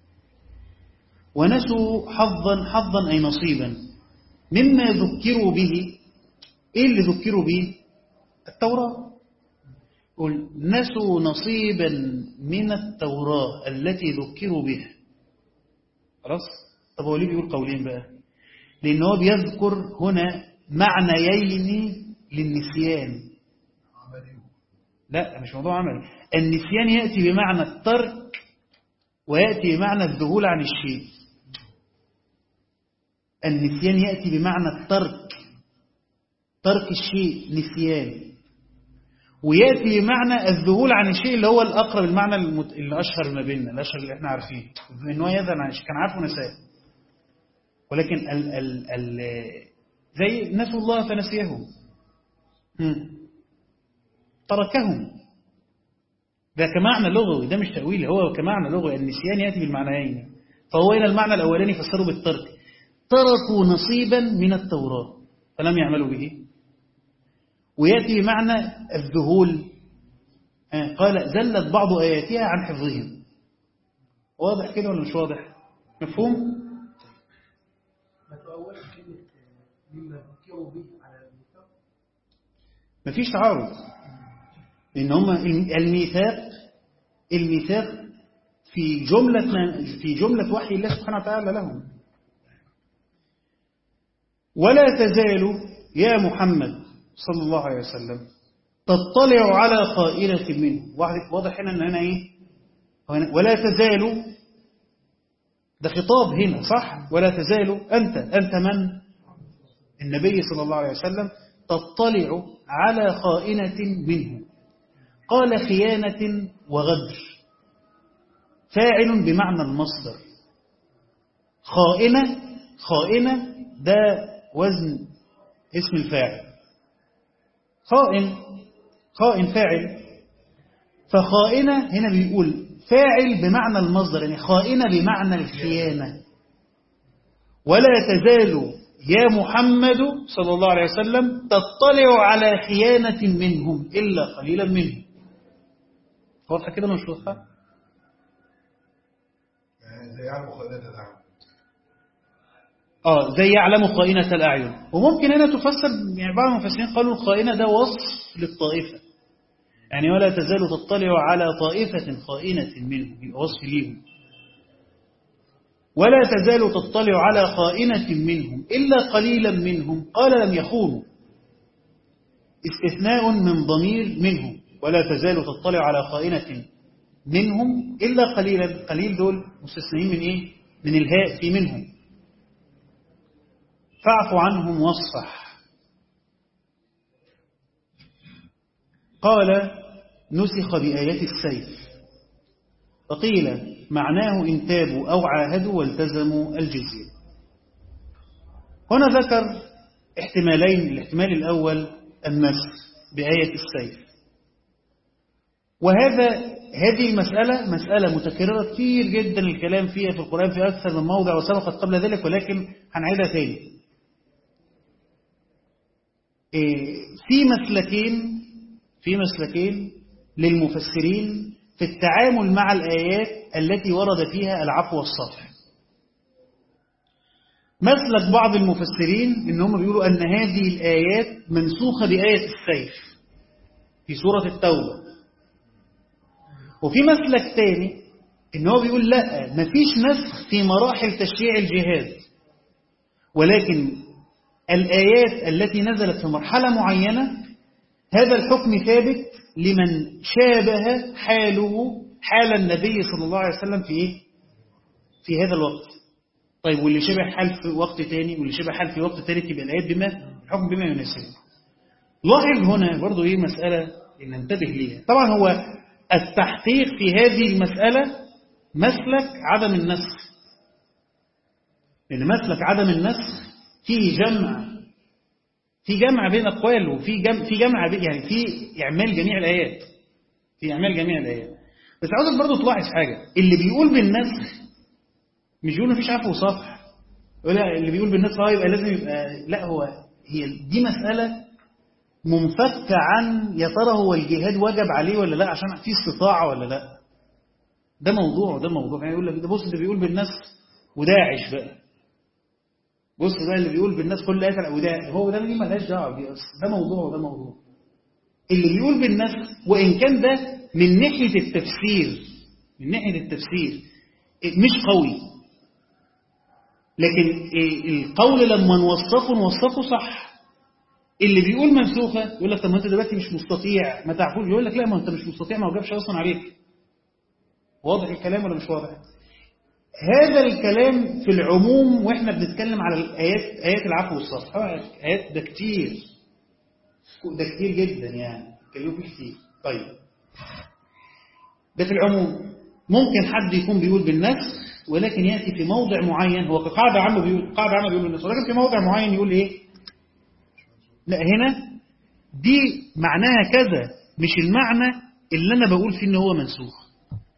ونسوا حظا حظا أي نصيبا مما ذكروا به إيه اللي ذكروا به التوراة قل نسوا نصيبا من التوراة التي ذكروا بها خلاص طب هو ليه بيقول قولين بقى لأن هو بيذكر هنا معنيين للنسيان لا مش موضوع عملي النسيان يأتي بمعنى الترك ويأتي بمعنى الذهول عن الشيء النسيان يأتي بمعنى الترك ترك الشيء نسيان ويأتي بمعنى الذهول عن الشيء اللي هو الأقرب المعنى المت... اللي أشهر ما بيننا الأشهر اللي احنا عارفينه إن هو يذهل عن الشيء كان عارفه نساه ولكن ال... ال... ال... زي نسوا الله فنسيهم هم. تركهم ده كمعنى لغوي ده مش تأويلي هو كمعنى لغوي النسيان يأتي بالمعنيين فهو إلى المعنى الأولاني فسروا بالترك تركوا نصيبا من التوراة فلم يعملوا به ويأتي بمعنى الذهول قال زلت بعض آياتها عن حفظهم واضح كده ولا مش واضح مفهوم ما تؤولش كلمة مما ذكروا به على الميثاق مفيش تعارض إن هم الميثاق الميثاق في جملة ما في جملة وحي الله سبحانه وتعالى لهم ولا تزال يا محمد صلى الله عليه وسلم تطلع على خائنة منه واضح هنا ان هنا ايه ولا تزال ده خطاب هنا صح ولا تزال انت انت من النبي صلى الله عليه وسلم تطلع على خائنة منه قال خيانة وغدر فاعل بمعنى المصدر خائنة خائنة ده وزن اسم الفاعل خائن خائن فاعل فخائنة هنا بيقول فاعل بمعنى المصدر يعني خائنة بمعنى الخيانة ولا تزال يا محمد صلى الله عليه وسلم تطلع على خيانة منهم إلا قليلا منهم واضحة كده مش واضحة زي يعلم خائنة الأعين اه زي يعلم خائنة الأعين وممكن هنا تفسر يعني بعض المفسرين قالوا الخائنة ده وصف للطائفة يعني ولا تزال تطلع على طائفة خائنة منهم يبقى وصف ليهم ولا تزال تطلع على خائنة منهم إلا قليلا منهم قال لم يخونوا استثناء من ضمير منهم ولا تزال تطلع على خائنة منهم إلا قليلا قليل دول مستثنين من إيه؟ من الهاء في منهم فاعف عنهم واصفح قال نسخ بآيات السيف فقيل معناه إن تابوا أو عاهدوا والتزموا الجزية هنا ذكر احتمالين الاحتمال الأول النسخ بآية السيف وهذا هذه المسألة مسألة متكررة كثير جدا الكلام فيها في القرآن في أكثر من موضع وسبقت قبل ذلك ولكن هنعيدها تاني في مسلكين في مسلكين للمفسرين في التعامل مع الآيات التي ورد فيها العفو والصفح مسلك بعض المفسرين إن هم بيقولوا أن هذه الآيات منسوخة بآية السيف في سورة التوبة وفي مسلك تاني إن هو بيقول لا مفيش نسخ في مراحل تشريع الجهاد ولكن الآيات التي نزلت في مرحلة معينة هذا الحكم ثابت لمن شابه حاله حال النبي صلى الله عليه وسلم في إيه؟ في هذا الوقت طيب واللي شبه حال في وقت تاني واللي شبه حال في وقت تالت يبقى الآيات بما الحكم بما يناسبه لاحظ هنا برضو إيه مسألة إن ننتبه ليها طبعا هو التحقيق في هذه المسألة مسلك عدم النسخ لأن مسلك عدم النسخ فيه جمع في جمع بين أقوال وفي جمع في جمع يعني في إعمال جميع الآيات في إعمال جميع الآيات بس عاوزك برضو تلاحظ حاجة اللي بيقول بالنسخ مش بيقول مفيش عفو وصفح لا اللي بيقول بالنسخ اه يبقى لازم يبقى لا هو هي دي مسألة منفكة عن يا ترى هو الجهاد وجب عليه ولا لا عشان في استطاعة ولا لا ده موضوع ده موضوع يعني يقول لك ده بص اللي بيقول بالنسخ وداعش بقى بص بقى اللي بيقول بالناس كل آية أو ده هو ده دي مالهاش دعوة دي ده موضوع وده موضوع اللي بيقول بالنسخ وإن كان ده من ناحية التفسير من ناحية التفسير مش قوي لكن القول لما نوصفه نوصفه صح اللي بيقول منسوخة يقول لك طب ما انت دلوقتي مش مستطيع ما تعرفوش يقول لك لا ما انت مش مستطيع ما هو جابش اصلا عليك واضح الكلام ولا مش واضح هذا الكلام في العموم واحنا بنتكلم على الايات ايات العفو والصفح ايات ده كتير ده كتير جدا يعني اتكلموا فيه كتير طيب ده في العموم ممكن حد يكون بيقول بالنسخ ولكن ياتي في موضع معين هو كقاعده عامه بيقول قاعده عامه بيقول بالنسخ ولكن في موضع معين يقول ايه لا هنا دي معناها كذا مش المعنى اللي انا بقول فيه ان هو منسوخ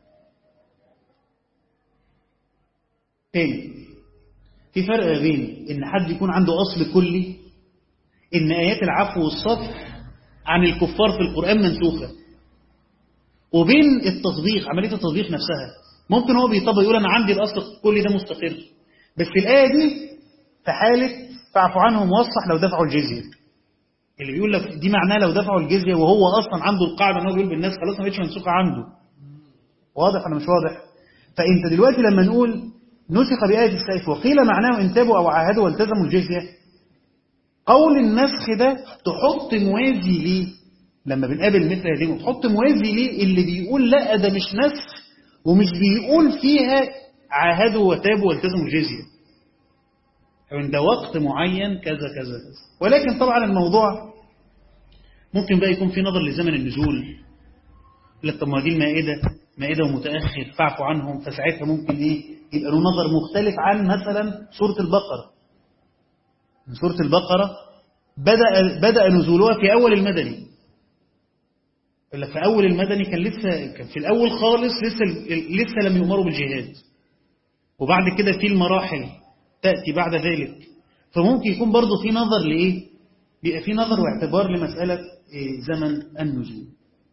تاني في فرق بين ان حد يكون عنده اصل كلي ان ايات العفو والصفح عن الكفار في القران منسوخه وبين التطبيق عمليه التطبيق نفسها ممكن هو بيطبق يقول انا عندي الاصل الكلي ده مستقر بس الايه دي في حاله فاعفو عنهم واصفح لو دفعوا الجزيه اللي بيقول لك دي معناه لو دفعوا الجزيه وهو اصلا عنده القاعده ان هو بيقول بالناس خلاص ما بقتش منسوخه عنده واضح ولا مش واضح فانت دلوقتي لما نقول نسخ بآية السيف وقيل معناه إن تابوا أو عاهدوا والتزموا الجزية قول النسخ ده تحط موازي ليه لما بنقابل مثل هذه تحط موازي ليه اللي بيقول لا ده مش نسخ ومش بيقول فيها عاهدوا وتابوا والتزموا الجزية عند وقت معين كذا كذا كذا ولكن طبعا الموضوع ممكن بقى يكون في نظر لزمن النزول لك طب ما دي المائدة مائدة ومتأخر فاعفوا عنهم فساعتها ممكن ايه يبقى له نظر مختلف عن مثلا سورة البقرة من سورة البقرة بدأ, بدأ نزولها في أول المدني إلا في أول المدني كان لسه كان في الأول خالص لسه لسه لم يؤمروا بالجهاد وبعد كده في المراحل تأتي بعد ذلك فممكن يكون برضه في نظر لإيه بيبقى في نظر واعتبار لمسألة إيه زمن النزول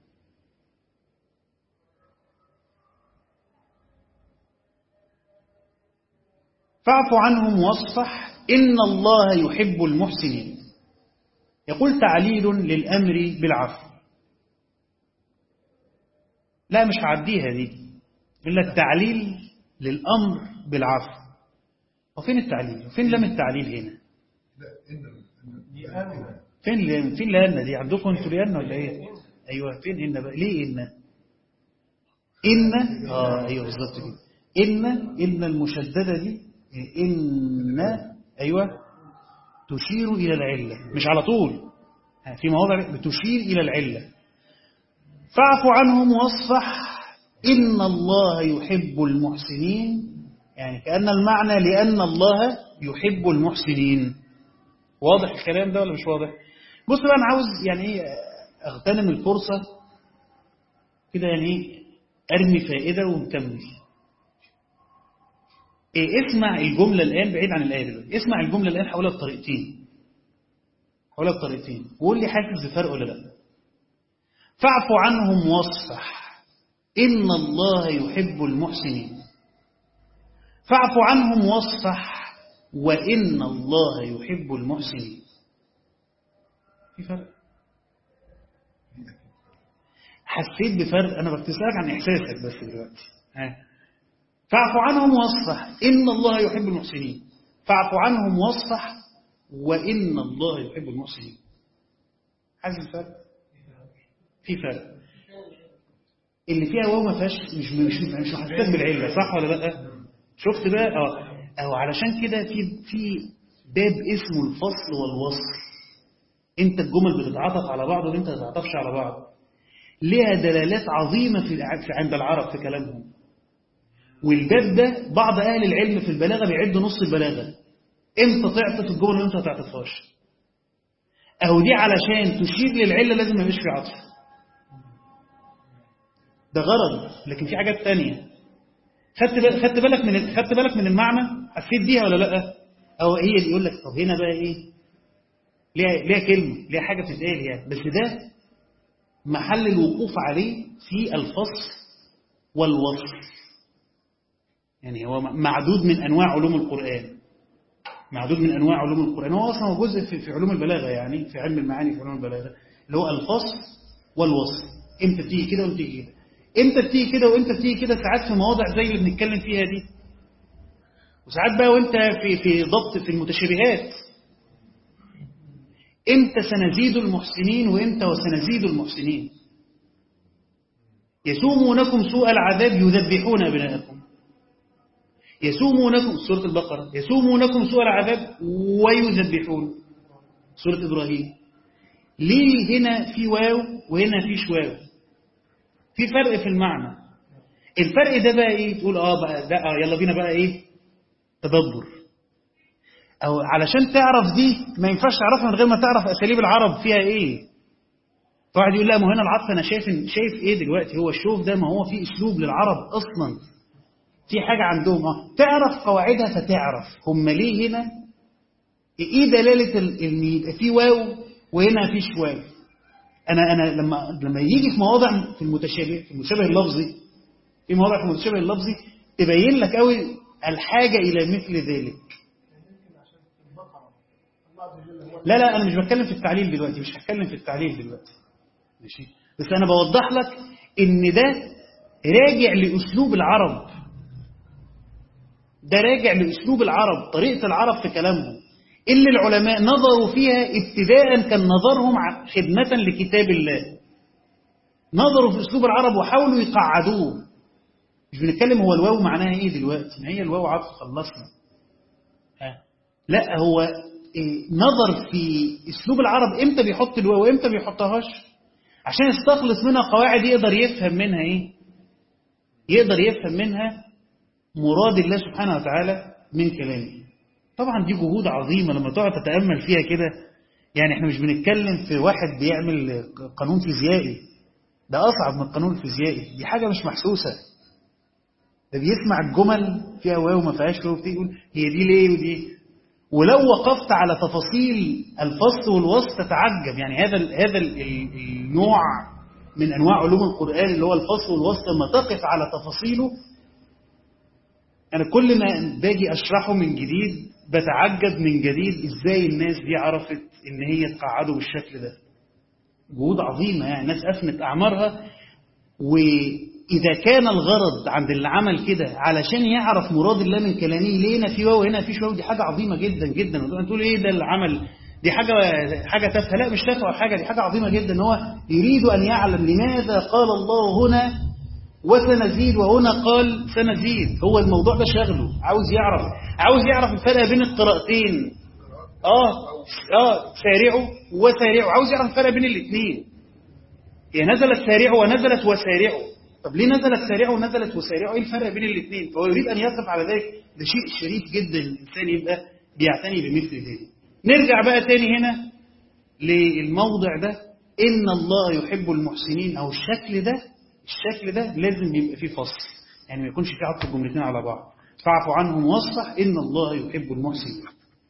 فاعف عنهم واصفح إن الله يحب المحسنين يقول تعليل للأمر بالعفو لا مش هعديها دي يقول لك تعليل للأمر بالعفو وفين التعليل وفين لم التعليل هنا لا إن دي أمنة فين ل- فين لأن دي عندكم انتوا لأن ولا ايه ايوه فين إن بقى ليه إن إن اه ايوه بالظبط كده إن إن المشددة دي إن أيوة تشير إلى العلة مش على طول ها، في مواضع بتشير إلى العلة فاعف عنهم واصفح إن الله يحب المحسنين يعني كأن المعنى لأن الله يحب المحسنين واضح الكلام ده ولا مش واضح بص بقى أنا عاوز يعني إيه أغتنم الفرصة كده يعني إيه أرمي فائدة ونكمل إيه اسمع الجملة الآن بعيد عن الآية دلوقتي اسمع الجملة الآن حولها بطريقتين حولها بطريقتين وقول لي حاسس بفرق ولا لا فاعف عنهم واصفح إن الله يحب المحسنين فاعف عنهم واصفح وإن الله يحب المحسنين في فرق حسيت بفرق أنا بكتسلك عن إحساسك بس دلوقتي ها فاعف عنهم واصفح إن الله يحب المحسنين فاعف عنهم واصفح وإن الله يحب المحسنين حاسس الفرق في فرق اللي فيها واو ما فيهاش مش مش مش محسسك بالعله صح ولا لا شفت بقى اه او علشان كده في في باب اسمه الفصل والوصل انت الجمل بتتعاطف على بعض وانت ما تتعاطفش على بعض ليها دلالات عظيمه في في- عند العرب في كلامهم والباب ده بعض اهل العلم في البلاغه بيعدوا نص البلاغه امتى تعطف الجمل وامتى ما تعطفهاش اهو دي علشان تشير للعله لازم ما يبقاش في عطف ده غرض لكن في حاجات تانية خدت بالك خدت بالك من خدت بالك من المعنى حسيت بيها ولا لا او هي اللي يقول لك طب هنا بقى ايه ليها ليها كلمه ليها حاجه بتتقال يعني بس ده محل الوقوف عليه في الفصل والوصف يعني هو معدود من انواع علوم القران معدود من انواع علوم القران هو اصلا هو جزء في, في علوم البلاغه يعني في علم المعاني في علوم البلاغه اللي هو الفصل والوصف امتى بتيجي كده وامتى بتيجي كده امتى بتيجي كده وامتى بتيجي كده ساعات في مواضع زي اللي بنتكلم فيها دي وساعات بقى وانت في في ضبط في المتشابهات امتى سنزيد المحسنين وامتى وسنزيد المحسنين يسومونكم سوء العذاب يذبحون أبناءكم يسومونكم سورة البقرة يسومونكم سوء العذاب ويذبحون سورة إبراهيم ليه هنا في واو وهنا فيش واو في فرق في المعنى الفرق ده بقى ايه تقول اه بقى ده آه يلا بينا بقى ايه تدبر او علشان تعرف دي ما ينفعش تعرفها من غير ما تعرف اساليب العرب فيها ايه واحد يقول لا ما هو هنا العطف انا شايف شايف ايه دلوقتي هو الشوف ده ما هو في اسلوب للعرب اصلا في حاجه عندهم اه تعرف قواعدها فتعرف هم ليه هنا ايه دلاله ال- ان يبقى في واو وهنا مفيش واو انا انا لما لما يجي في مواضع في المتشابه في المشابه اللفظي في مواضع في المتشابه اللفظي تبين لك قوي الحاجه الى مثل ذلك يمكن عشان في البقرة الله عز وجل هو لا لا انا مش بتكلم في التعليل دلوقتي مش هتكلم في التعليل دلوقتي ماشي بس انا بوضح لك ان ده راجع لاسلوب العرب ده راجع لاسلوب العرب طريقه العرب في كلامهم اللي العلماء نظروا فيها ابتداء كان نظرهم ع- خدمه لكتاب الله نظروا في اسلوب العرب وحاولوا يقعدوه مش بنتكلم هو الواو معناها ايه دلوقتي ما هي الواو عطف خلصنا ها. لا هو إيه، نظر في اسلوب العرب امتى بيحط الواو وامتى بيحطهاش عشان يستخلص منها قواعد يقدر يفهم منها ايه يقدر يفهم منها مراد الله سبحانه وتعالى من كلامه طبعا دي جهود عظيمة لما تقعد تتأمل فيها كده يعني احنا مش بنتكلم في واحد بيعمل قانون فيزيائي ده أصعب من القانون الفيزيائي دي حاجة مش محسوسة ده بيسمع الجمل فيها واو ما فيهاش واو يقول هي دي ليه ودي ولو وقفت على تفاصيل الفصل والوصف تتعجب يعني هذا ال هذا ال النوع من انواع علوم القران اللي هو الفصل والوصف لما تقف على تفاصيله انا كل ما باجي اشرحه من جديد بتعجب من جديد ازاي الناس دي عرفت ان هي تقعده بالشكل ده جهود عظيمه يعني ناس افنت اعمارها واذا كان الغرض عند اللي عمل كده علشان يعرف مراد الله من كلامه ليه هنا في واو وهنا في واو دي حاجه عظيمه جدا جدا تقول ايه ده اللي عمل دي حاجه حاجه تافهه لا مش تافهه ولا حاجه دي حاجه عظيمه جدا ان هو يريد ان يعلم لماذا قال الله هنا وسنزيد وهنا قال سنزيد هو الموضوع ده شغله عاوز يعرف عاوز يعرف الفرق بين القراءتين اه اه سارعوا وسارعوا عاوز يعرف الفرق بين الاثنين هي نزلت سارعوا ونزلت وسارعوا طب ليه نزلت سارعوا ونزلت وسارعوا ايه الفرق بين الاثنين فهو يريد ان يقف على ذلك ده شيء شريف جدا الانسان يبقى بيعتني بمثل ذلك نرجع بقى تاني هنا للموضع ده ان الله يحب المحسنين او الشكل ده الشكل ده لازم يبقى فيه فصل يعني ما يكونش فيه عطف الجملتين على بعض فاعف عنهم واصفح ان الله يحب المحسنين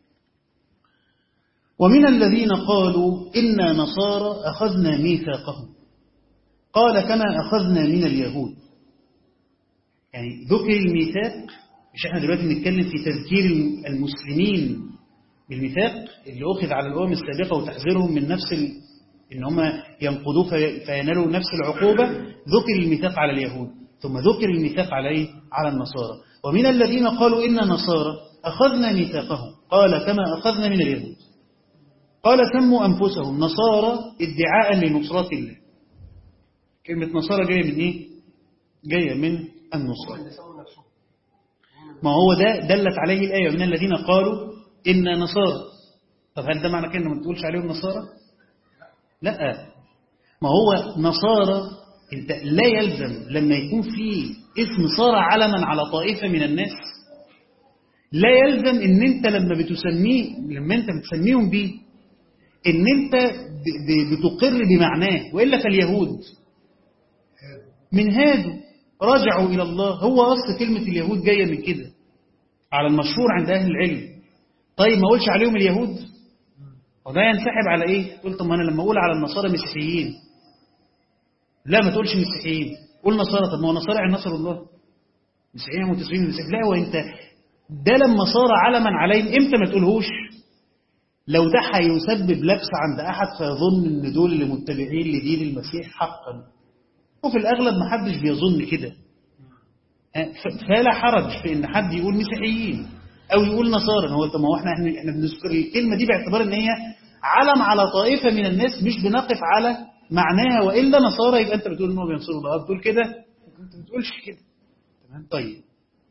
ومن الذين قالوا إنا نصارى أخذنا ميثاقهم قال كما أخذنا من اليهود يعني ذكر الميثاق مش احنا دلوقتي بنتكلم في تذكير المسلمين بالميثاق اللي أخذ على الأمم السابقة وتحذيرهم من نفس ال... إن هم ينقضوه في... فينالوا نفس العقوبة ذكر الميثاق على اليهود ثم ذكر الميثاق على إيه؟ على النصارى ومن الذين قالوا إنا نصارى أخذنا ميثاقهم قال كما أخذنا من اليهود قال سموا أنفسهم نصارى ادعاء لنصرة الله كلمة نصارى جاية من إيه؟ جاية من هم النصرة اللي سموا نفسهم ما هو ده دلت عليه الآية من الذين قالوا إنا نصارى طب هل ده معنى كده إنه ما تقولش عليهم نصارى؟ لا ما هو نصارى انت لا يلزم لما يكون في اسم صار علما على طائفة من الناس لا يلزم ان انت لما بتسميه لما انت بتسميهم بيه ان انت ب- ب- بتقر بمعناه والا فاليهود من هادوا رجعوا الى الله هو اصل كلمه اليهود جايه من كده على المشهور عند اهل العلم طيب ما اقولش عليهم اليهود وده ينسحب على ايه قلت طب ما انا لما اقول على النصارى مسيحيين لا ما تقولش مسيحيين قول نصارى طب ما هو نصارى عن نصر الله مسيحيين متسلمين المسيح لا وانت ده لما صار علما عليهم امتى ما تقولهوش لو ده هيسبب لبس عند احد فيظن ان دول اللي متبعين لدين المسيح حقا وفي الاغلب ما حدش بيظن كده ف- فلا حرج في ان حد يقول مسيحيين او يقول نصارى هو طب ما هو احنا احنا احنا بنذكر الكلمه دي باعتبار ان هي علم على طائفة من الناس مش بنقف على معناها وإلا نصارى يبقى أنت بتقول إنه بينصروا الله بتقول كده أنت ما بتقولش كده تمام طيب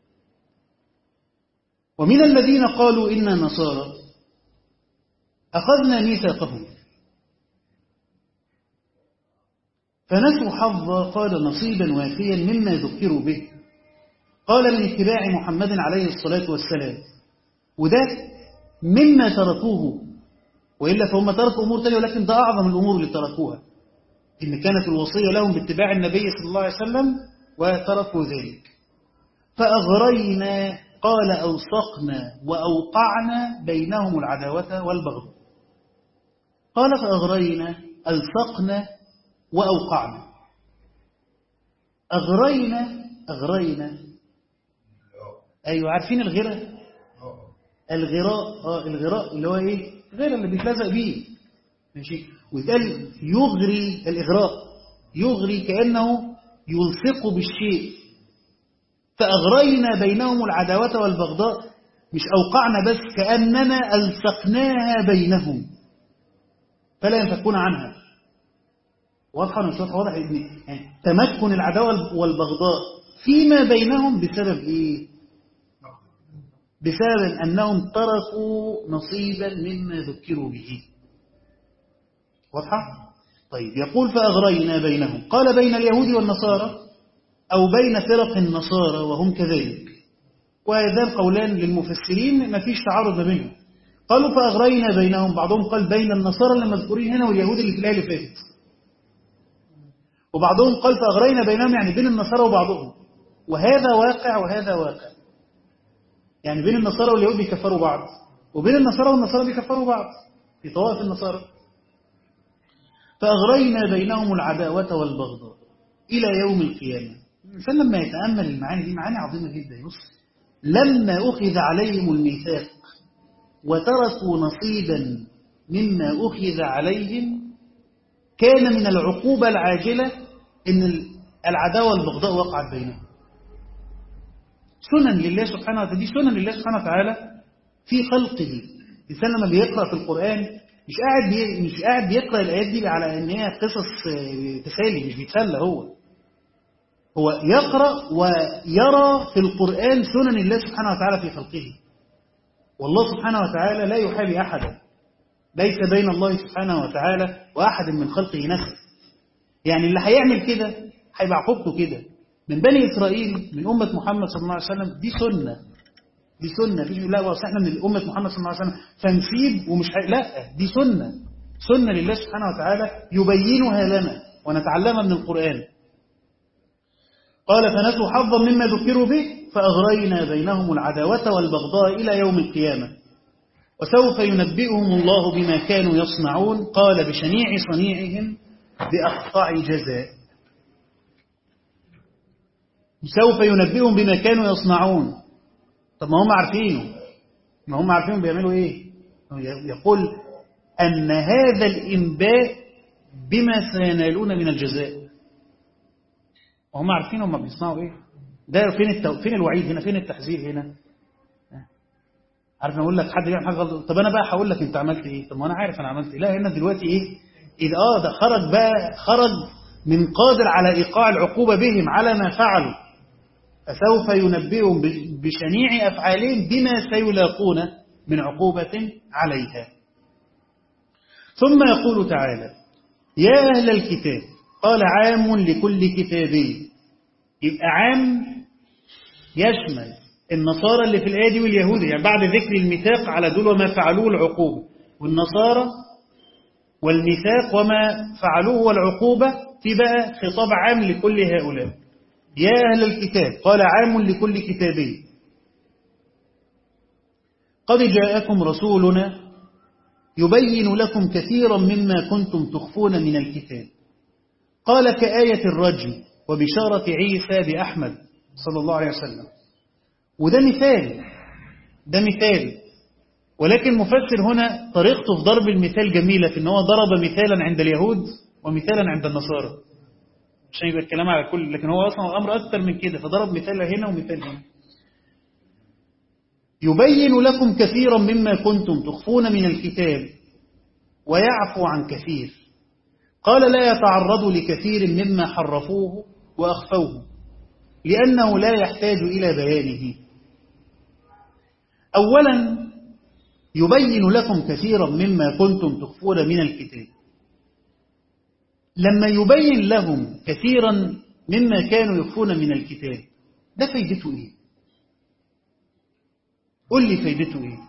ومن الذين قالوا إنا نصارى أخذنا ميثاقهم فنسوا حظا قال نصيبا وافيا مما ذكروا به قال من اتباع محمد عليه الصلاة والسلام وده مما تركوه وإلا فهم تركوا أمور تانية ولكن ده أعظم الأمور اللي تركوها إن كانت الوصية لهم باتباع النبي صلى الله عليه وسلم وتركوا ذلك فأغرينا قال أوسقنا وأوقعنا بينهم العداوة والبغضاء قال فأغرينا ألصقنا وأوقعنا أغرينا أغرينا أيوة عارفين الغرة الغراء آه الغراء اللي هو إيه غير اللي بيتلزق بيه ماشي ويتقال يغري الإغراء يغري كأنه يلصق بالشيء فأغرينا بينهم العداوة والبغضاء مش أوقعنا بس كأننا ألصقناها بينهم فلا ينفكون عنها واضحة مش واضحة واضح إن يعني تمكن العداوة والبغضاء فيما بينهم بسبب إيه؟ بسبب أنهم تركوا نصيبا مما ذكروا به واضحة؟ طيب يقول فأغرينا بينهم قال بين اليهود والنصارى أو بين فرق النصارى وهم كذلك وهذا القولان للمفسرين ما فيش تعارض ما بينهم قالوا فأغرينا بينهم بعضهم قال بين النصارى اللي مذكورين هنا واليهود اللي في الآية اللي فاتت وبعضهم قال فأغرينا بينهم يعني بين النصارى وبعضهم وهذا واقع وهذا واقع يعني بين النصارى واليهود بيكفروا بعض وبين النصارى والنصارى بيكفروا بعض في طوائف النصارى فأغرينا بينهم العداوة والبغضاء إلى يوم القيامة الإنسان لما يتأمل المعاني دي معاني عظيمة جدا يصل لما أخذ عليهم الميثاق وتركوا نصيبا مما أخذ عليهم كان من العقوبة العاجلة إن العداوة والبغضاء وقعت بينهم سنن لله سبحانه وتعالى دي سنن لله سبحانه وتعالى في خلقه الإنسان لما بيقرأ في القرآن مش قاعد بي... مش قاعد بيقرأ الآيات دي على إن هي قصص تسالي مش بيتسلى هو هو يقرأ ويرى في القرآن سنن الله سبحانه وتعالى في خلقه والله سبحانه وتعالى لا يحابي أحدا ليس بين الله سبحانه وتعالى وأحد من خلقه نسب يعني اللي هيعمل كده هيبقى عقوبته كده من بني إسرائيل من أمة محمد صلى الله عليه وسلم دي سنة دي سنة فيش لا وأصل احنا من أمة محمد صلى الله عليه وسلم فنسيب ومش حي... لا دي سنة سنة لله سبحانه وتعالى يبينها لنا ونتعلمها من القرآن قال فنسوا حظا مما ذكروا به فأغرينا بينهم العداوة والبغضاء إلى يوم القيامة وسوف ينبئهم الله بما كانوا يصنعون قال بشنيع صنيعهم بأقطع جزاء سوف ينبئهم بما كانوا يصنعون طب ما هم عارفينه ما هم عارفين بيعملوا ايه يقول أن هذا الإنباء بما سينالون من الجزاء وهم عارفين هم بيصنعوا ايه ده فين التو... فين الوعيد هنا فين التحذير هنا عارف ما اقول لك حد بيعمل حاجه غلط طب انا بقى هقول لك انت عملت ايه طب ما انا عارف انا عملت ايه لا هنا دلوقتي ايه اذا اه ده خرج بقى خرج من قادر على ايقاع العقوبه بهم على ما فعلوا فسوف ينبئهم بشنيع افعالهم بما سيلاقون من عقوبه عليها ثم يقول تعالى يا اهل الكتاب قال عام لكل كتابي يبقى عام يشمل النصارى اللي في الآية دي واليهود يعني بعد ذكر الميثاق على دول وما فعلوه العقوبة والنصارى والميثاق وما فعلوه والعقوبة في بقى خطاب عام لكل هؤلاء يا أهل الكتاب قال عام لكل كتابي قد جاءكم رسولنا يبين لكم كثيرا مما كنتم تخفون من الكتاب قال كآية الرجم وبشارة عيسى بأحمد صلى الله عليه وسلم وده مثال ده مثال ولكن مفسر هنا طريقته في ضرب المثال جميلة في أنه ضرب مثالا عند اليهود ومثالا عند النصارى عشان يبقى الكلام على كل لكن هو أصلا الأمر أكثر من كده فضرب مثال هنا ومثال هنا يبين لكم كثيرا مما كنتم تخفون من الكتاب ويعفو عن كثير قال لا يتعرض لكثير مما حرفوه وأخفوه لأنه لا يحتاج إلى بيانه أولا يبين لكم كثيرا مما كنتم تخفون من الكتاب لما يبين لهم كثيرا مما كانوا يخفون من الكتاب ده فايدته ايه قل لي فايدته ايه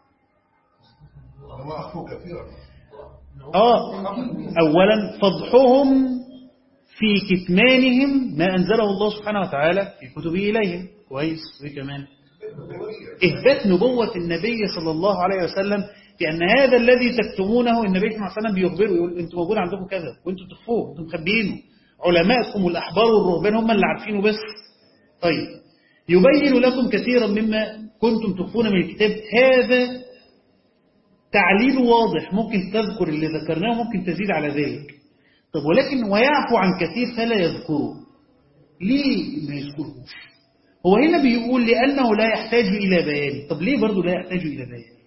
أنا أخفو كثيرا اه اولا فضحهم في كتمانهم ما انزله الله سبحانه وتعالى في كتبه اليهم كويس وايه كمان إثبات نبوة النبي صلى الله عليه وسلم في أن هذا الذي تكتمونه النبي صلى الله عليه وسلم بيخبره يقول أنتم موجود عندكم كذا وأنتم تخفوه أنتم مخبيينه علماءكم والأحبار والرهبان هم اللي عارفينه بس طيب يبين لكم كثيرا مما كنتم تخفون من الكتاب هذا تعليل واضح ممكن تذكر اللي ذكرناه وممكن تزيد على ذلك طب ولكن ويعفو عن كثير فلا يذكره ليه ما يذكرهوش هو هنا بيقول لأنه لا يحتاج إلى بيان طب ليه برضه لا يحتاج إلى بيان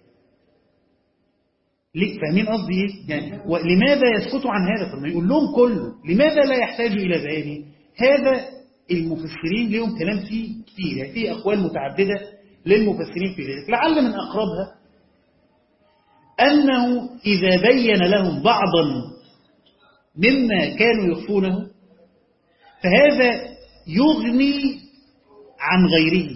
ليه فاهمين قصدي ايه يعني ولماذا يسكت عن هذا طب ما يقول لهم كله لماذا لا يحتاج إلى بيان هذا المفسرين لهم كلام فيه كتير يعني فيه أقوال متعددة للمفسرين في ذلك لعل من أقربها أنه إذا بين لهم بعضا مما كانوا يخفونه فهذا يغني عن غيره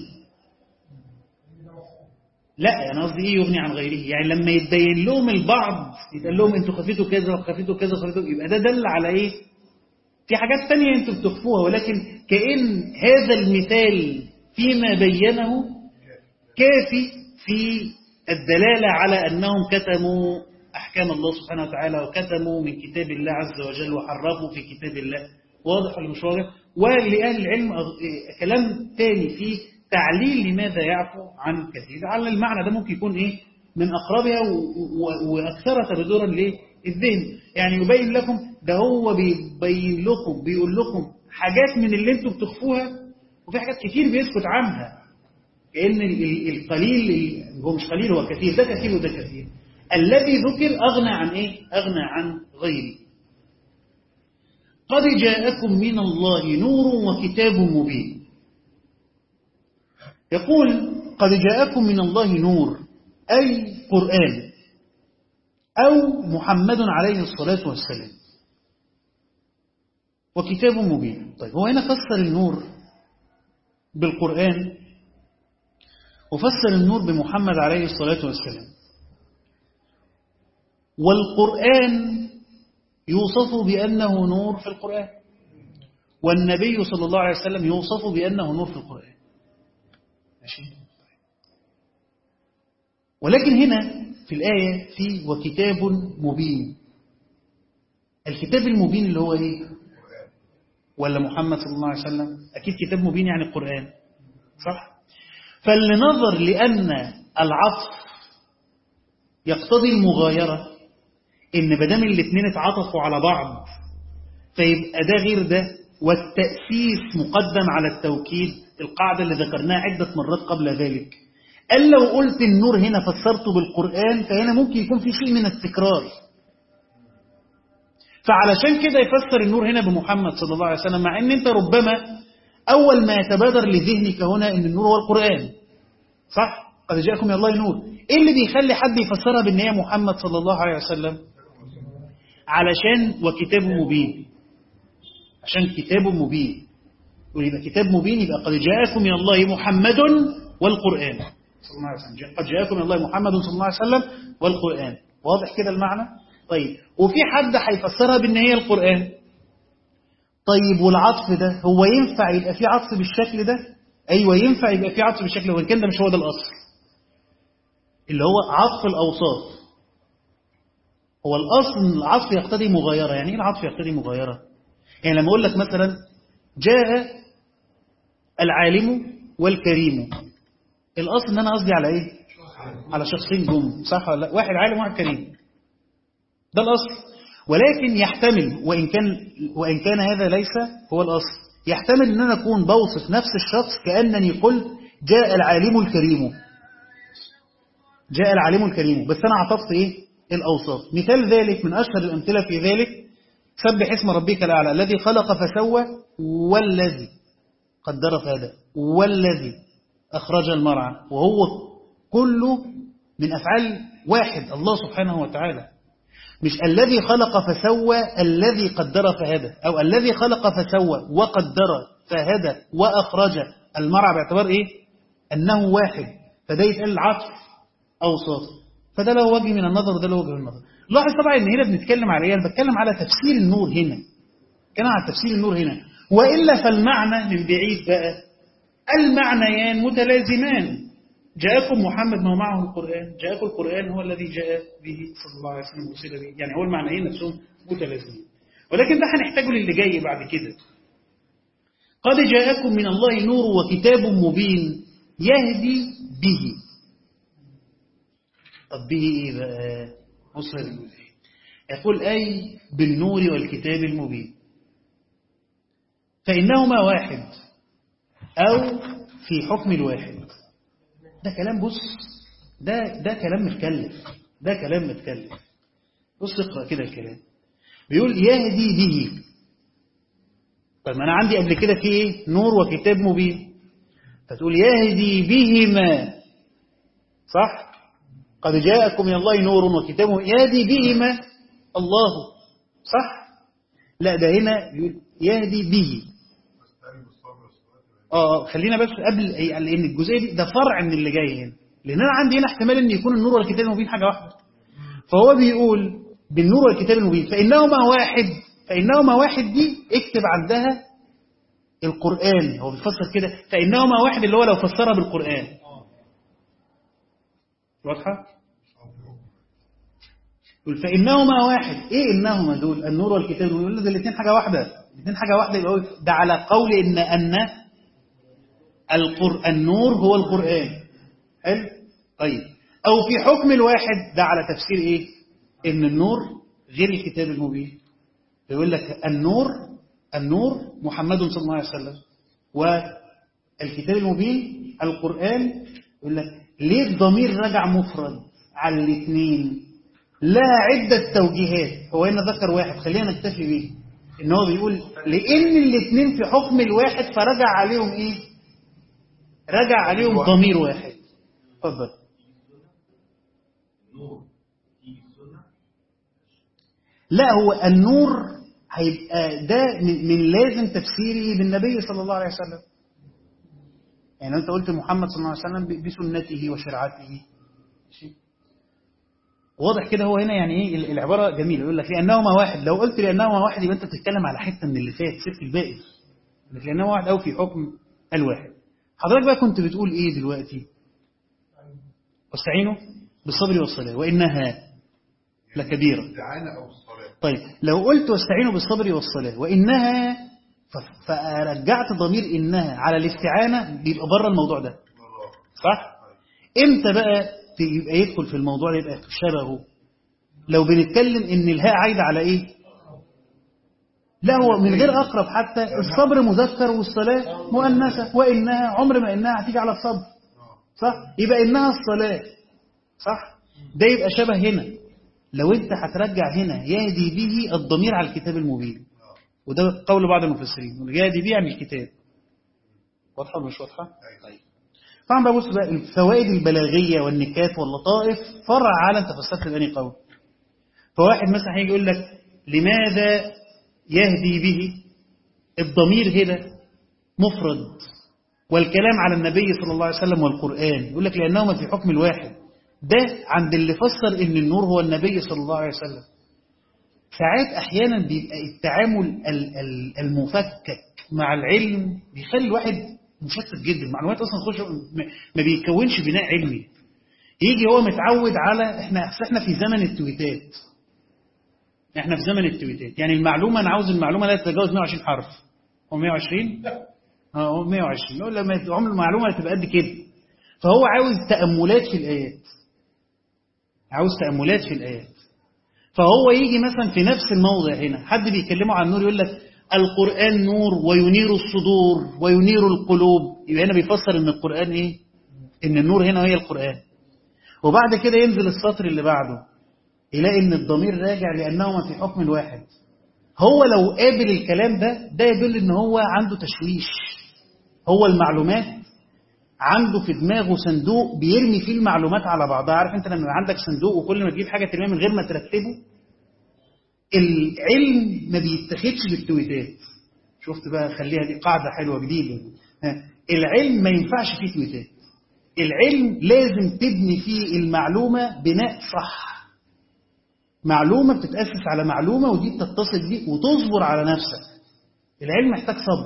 لا يعني قصدي ايه يغني عن غيره يعني لما يتبين لهم البعض يتقال لهم انتوا خفيتوا كذا وخفيتوا كذا وخفيتوا يبقى ده دل على ايه في حاجات تانية انتوا بتخفوها ولكن كأن هذا المثال فيما بينه كافي في الدلالة على أنهم كتموا أحكام الله سبحانه وتعالى وكتموا من كتاب الله عز وجل وحرفوا في كتاب الله واضح ولا مش واضح ولأهل العلم كلام تاني فيه تعليل لماذا يعفو عن كثير على المعنى ده ممكن يكون إيه من أقربها وأكثرها تبدورا للذهن يعني يبين لكم ده هو بيبين لكم بيقول لكم حاجات من اللي انتم بتخفوها وفي حاجات كتير بيسكت عنها كأن القليل هو مش قليل هو كثير ده كثير وده كثير الذي ذكر أغنى عن إيه؟ أغنى عن غيره قد جاءكم من الله نور وكتاب مبين يقول قد جاءكم من الله نور أي قرآن أو محمد عليه الصلاة والسلام وكتاب مبين طيب هو هنا فسر النور بالقرآن وفسر النور بمحمد عليه الصلاة والسلام والقرآن يوصف بأنه نور في القرآن والنبي صلى الله عليه وسلم يوصف بأنه نور في القرآن ماشي ولكن هنا في الآية في وكتاب مبين الكتاب المبين اللي هو إيه ولا محمد صلى الله عليه وسلم أكيد كتاب مبين يعني القرآن صح فاللي نظر لأن العطف يقتضي المغايرة إن بدام الاثنين اتعطفوا على بعض فيبقى ده غير ده والتأسيس مقدم على التوكيد القاعدة اللي ذكرناها عدة مرات قبل ذلك قال لو قلت النور هنا فسرته بالقرآن فهنا ممكن يكون في شيء من التكرار فعلشان كده يفسر النور هنا بمحمد صلى الله عليه وسلم مع ان انت ربما اول ما يتبادر لذهنك هنا ان النور هو القرآن صح قد جاءكم من الله نور ايه اللي بيخلي حد يفسرها بان هي محمد صلى الله عليه وسلم علشان وكتاب مبين عشان كتاب مبين ويبقى كتاب مبين يبقى قد جاءكم من الله محمد والقرآن صلى الله عليه وسلم قد جاءكم من الله محمد صلى الله عليه وسلم والقرآن واضح كده المعنى طيب وفي حد هيفسرها بان هي القرآن طيب والعطف ده هو ينفع يبقى في عطف بالشكل ده ايوه ينفع يبقى في عطف بالشكل ده وان كان ده مش هو ده الاصل اللي هو عطف الاوصاف هو الاصل ان العطف يقتضي مغايره يعني ايه العطف يقتضي مغايره يعني لما اقول لك مثلا جاء العالم والكريم الاصل ان انا قصدي على ايه على شخصين جم صح ولا لا واحد عالم وواحد كريم ده الاصل ولكن يحتمل وان كان وان كان هذا ليس هو الاصل يحتمل ان انا اكون بوصف نفس الشخص كانني قلت جاء العالم الكريم جاء العالم الكريم بس انا عطفت ايه الأوصاف مثال ذلك من أشهر الأمثلة في ذلك سبح اسم ربك الأعلى الذي خلق فسوى والذي قدر فهدى والذي أخرج المرعى وهو كله من أفعال واحد الله سبحانه وتعالى مش الذي خلق فسوى الذي قدر فهدى أو الذي خلق فسوى وقدر فهدى وأخرج المرعى باعتبار إيه أنه واحد فده يتقال العطف أوصاف فده له وجه من النظر وده له وجه من النظر لاحظ طبعا ان هنا بنتكلم على ايه انا بتكلم على تفسير النور هنا بتكلم على تفسير النور هنا والا فالمعنى من بعيد بقى المعنيان متلازمان جاءكم محمد ما معه القرآن جاءكم القرآن هو الذي جاء به صلى الله عليه وسلم وسيل به يعني هو المعنيين نفسهم متلازمين ولكن ده هنحتاجه للي جاي بعد كده قد جاءكم من الله نور وكتاب مبين يهدي به طب به ايه بقى بص هذه الجزئية يقول أي بالنور والكتاب المبين فإنهما واحد أو في حكم الواحد ده كلام بص ده ده كلام متكلف ده كلام متكلف بص اقرأ كده الكلام بيقول يهدي به طب ما أنا عندي قبل كده في إيه نور وكتاب مبين فتقول يهدي بهما صح قد جاءكم من الله نور وكتاب يهدي بهما الله صح لا ده هنا يقول يهدي به اه خلينا بس قبل لان الجزئيه دي ده فرع من اللي جاي هنا لان انا عندي هنا احتمال ان يكون النور والكتاب المبين حاجه واحده فهو بيقول بالنور والكتاب المبين فانهما واحد فانهما واحد دي اكتب عندها القران هو بيفسر كده فانهما واحد اللي هو لو فسرها بالقران واضحه يقول فإنهما واحد إيه إنهما دول النور والكتاب يقول ده الاثنين حاجة واحدة الاثنين حاجة واحدة يبقى ده على قول إن أن القرآن النور هو القرآن حلو طيب أو في حكم الواحد ده على تفسير إيه إن النور غير الكتاب المبين يقول لك النور النور محمد صلى الله عليه وسلم والكتاب المبين القرآن يقول لك ليه الضمير رجع مفرد على الاثنين لها عدة توجيهات هو هنا ذكر واحد خلينا نكتفي به ان هو بيقول لان الاثنين في حكم الواحد فرجع عليهم ايه رجع عليهم ضمير واحد اتفضل لا هو النور هيبقى ده من لازم تفسيره بالنبي صلى الله عليه وسلم يعني انت قلت محمد صلى الله عليه وسلم بسنته وشرعته شيء واضح كده هو هنا يعني ايه العبارة جميلة يقول لك لأنهما واحد لو قلت لأنهما واحد يبقى أنت بتتكلم على حتة من اللي فات سبت الباقي لك لأنهما واحد أو في حكم الواحد حضرتك بقى كنت بتقول إيه دلوقتي واستعينوا بالصبر والصلاة وإنها لكبيرة الاستعانة أو الصلاة طيب لو قلت واستعينوا بالصبر والصلاة وإنها ف- فرجعت ضمير إنها على الاستعانة بيبقى بره الموضوع ده مرة صح امتى بقى يبقى يدخل في الموضوع ده يبقى شبهه لو بنتكلم ان الهاء عايده على ايه لا هو من غير اقرب حتى الصبر مذكر والصلاه مؤنثه وانها عمر ما انها هتيجي على الصبر صح يبقى انها الصلاه صح ده يبقى شبه هنا لو انت هترجع هنا يهدي به الضمير على الكتاب المبين وده قول بعض المفسرين يقول يهدي به عن الكتاب واضحه ولا مش واضحه طيب طبعا بقى بص بقى الفوائد البلاغيه والنكات واللطائف فرع على انت فسرت بأني قول فواحد مثلا هيجي يقول لك لماذا يهدي به الضمير هنا مفرد والكلام على النبي صلى الله عليه وسلم والقرآن يقول لك لأنهما في حكم الواحد ده عند اللي فسر ان النور هو النبي صلى الله عليه وسلم ساعات احيانا بيبقى التعامل ال- ال- المفكك مع العلم بيخلي الواحد مشتت جدا المعلومات اصلا تخش ما- ما بيكونش بناء علمي يجي هو متعود على احنا أصل احنا في زمن التويتات احنا في زمن التويتات يعني المعلومه انا عاوز المعلومه لا تتجاوز 120 حرف هو 120 اه هو 120 يقول لما عمر المعلومه تبقى قد كده فهو عاوز تاملات في الايات عاوز تاملات في الايات فهو يجي مثلا في نفس الموضع هنا حد بيكلمه عن النور يقول لك القرآن نور وينير الصدور وينير القلوب يبقى هنا بيفسر ان القرآن ايه ان النور هنا هي القرآن وبعد كده ينزل السطر اللي بعده يلاقي ان الضمير راجع لانهما في حكم الواحد هو لو قابل الكلام ده ده يدل ان هو عنده تشويش هو المعلومات عنده في دماغه صندوق بيرمي فيه المعلومات على بعضها عارف انت لما يبقى عندك صندوق وكل ما تجيب حاجه ترميها من غير ما ترتبه العلم ما بيتاخدش بالتويتات شفت بقى خليها دي قاعده حلوه جديده ها. العلم ما ينفعش فيه تويتات العلم لازم تبني فيه المعلومه بناء صح معلومه بتتاسس على معلومه ودي بتتصل دي وتصبر على نفسك العلم محتاج صبر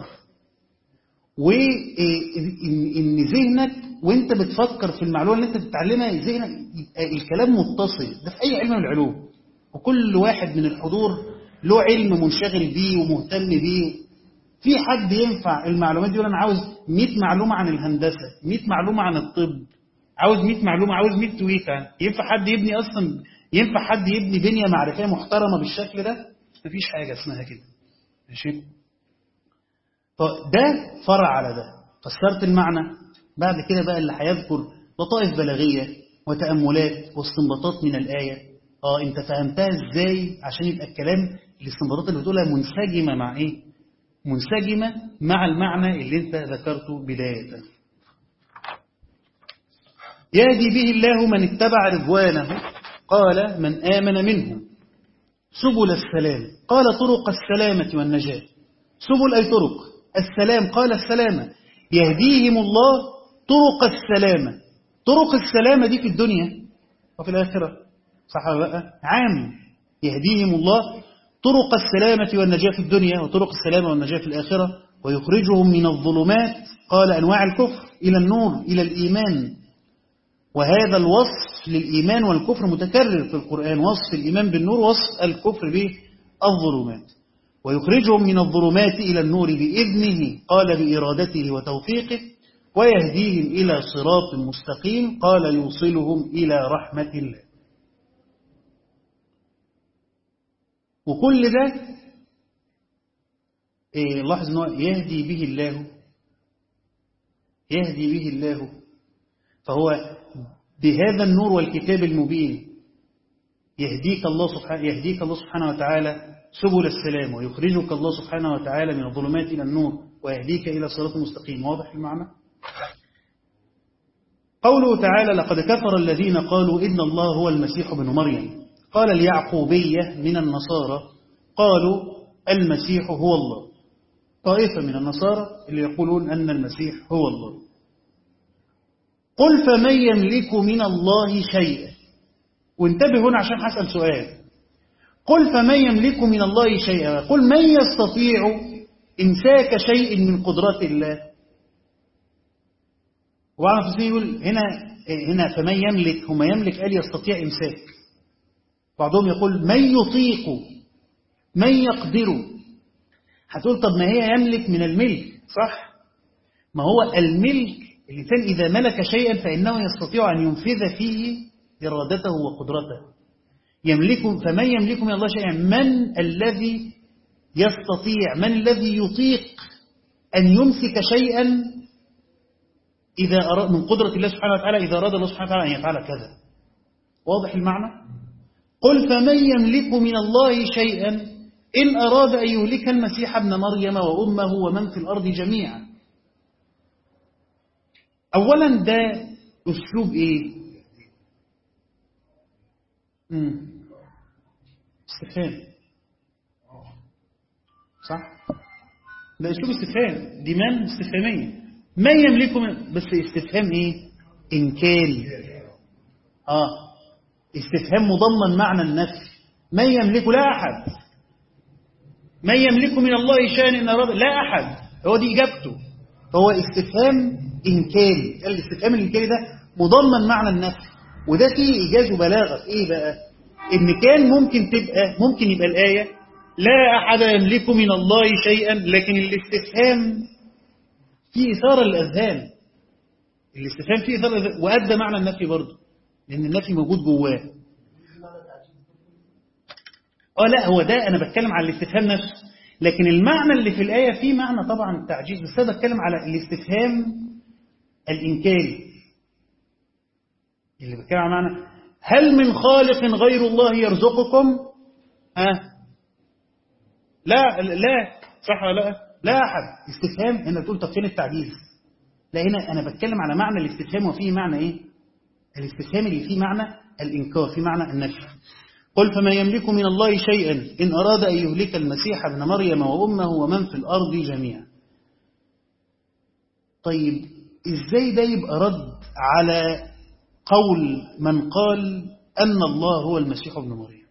وإن ذهنك وانت بتفكر في المعلومة اللي انت بتتعلمها ذهنك يبقى الكلام متصل ده في أي علم من العلوم وكل واحد من الحضور له علم منشغل بيه ومهتم بيه في حد ينفع المعلومات دي يقول انا عاوز 100 معلومة عن الهندسة 100 معلومة عن الطب عاوز 100 معلومة عاوز 100 تويتة ينفع حد يبني أصلا ينفع حد يبني بنية معرفية محترمة بالشكل ده مفيش حاجة اسمها كده ماشي فده فرع على ده فسرت المعنى بعد كده بقى اللي هيذكر لطائف بلاغية وتأملات واستنباطات من الآية اه انت فهمتها ازاي عشان يبقى الكلام الاستنباطات اللي بتقولها منسجمة مع ايه منسجمة مع المعنى اللي انت ذكرته بداية يهدي به الله من اتبع رضوانه قال من آمن منه سبل السلام قال طرق السلامة والنجاة سبل أي طرق السلام قال السلامة يهديهم الله طرق السلامة طرق السلامة دي في الدنيا وفي الآخرة صح ولا لا عام يهديهم الله طرق السلامة والنجاة في الدنيا وطرق السلامة والنجاة في الآخرة ويخرجهم من الظلمات قال أنواع الكفر إلى النور إلى الإيمان وهذا الوصف للإيمان والكفر متكرر في القرآن وصف الإيمان بالنور وصف الكفر بالظلمات ويخرجهم من الظلمات إلى النور بإذنه قال بإرادته وتوفيقه ويهديهم إلى صراط مستقيم قال يوصلهم إلى رحمة الله وكل ده إيه لاحظ أنه يهدي به الله يهدي به الله فهو بهذا النور والكتاب المبين يهديك الله سبحانه يهديك الله سبحانه وتعالى سبل السلام ويخرجك الله سبحانه وتعالى من الظلمات إلى النور ويهديك إلى صراط مستقيم واضح المعنى قوله تعالى لقد كفر الذين قالوا إن الله هو المسيح بن مريم قال اليعقوبية من النصارى قالوا المسيح هو الله طائفة من النصارى اللي يقولون أن المسيح هو الله قل فمن يملك من الله شيئا وانتبه هنا عشان هسأل سؤال قل فمن يملك من الله شيئا قل من يستطيع إمساك شيء من قدرات الله وبعض المفسرين يقول هنا هنا فمن يملك هما يملك قال يستطيع إمساك بعضهم يقول من يطيق من يقدر هتقول طب ما هي يملك من الملك صح ما هو الملك الإنسان إذا ملك شيئا فإنه يستطيع أن ينفذ فيه إرادته وقدرته يملك فمن يملك من الله شيئا من الذي يستطيع من الذي يطيق أن يمسك شيئا إذا أراد من قدرة الله سبحانه وتعالى إذا أراد الله سبحانه وتعالى أن يفعل كذا واضح المعنى قل فمن يملك من الله شيئا إن أراد أن يهلك المسيح ابن مريم وأمه ومن في الأرض جميعا أولا ده أسلوب إيه مم. استفهام صح ده اسلوب استفهام دي من استفهاميه ما يملك من بس استفهام ايه انكاري اه استفهام مضمن معنى النفي ما يملك لا احد ما يملك من الله شيئا ان اراد لا احد هو دي اجابته هو استفهام انكاري الاستفهام الانكاري ده مضمن معنى النفي وده فيه إيجاز وبلاغة في إيه بقى إن كان ممكن تبقى ممكن يبقى الآية لا أحد يملك من الله شيئا لكن الاستفهام فيه إثارة للأذهان الاستفهام فيه إثارة للأذهان وأدى معنى النفي برضه لأن النفي موجود جواه اه لا هو ده أنا بتكلم على الاستفهام نفسه لكن المعنى اللي في الآية فيه معنى طبعا التعجيز بس أنا بتكلم على الاستفهام الإنكاري اللي بتكلم عن معنى هل من خالق غير الله يرزقكم ها لا لا صح ولا لا لا أحد استفهام هنا تقول طب فين التعجيز لا هنا أنا بتكلم على معنى الاستفهام وفيه معنى إيه الاستفهام اللي فيه معنى الإنكار فيه معنى النفي قل فما يملك من الله شيئا إن أراد أن يهلك المسيح ابن مريم وأمه ومن في الأرض جميعا طيب إزاي ده يبقى رد على قول من قال أن الله هو المسيح ابن مريم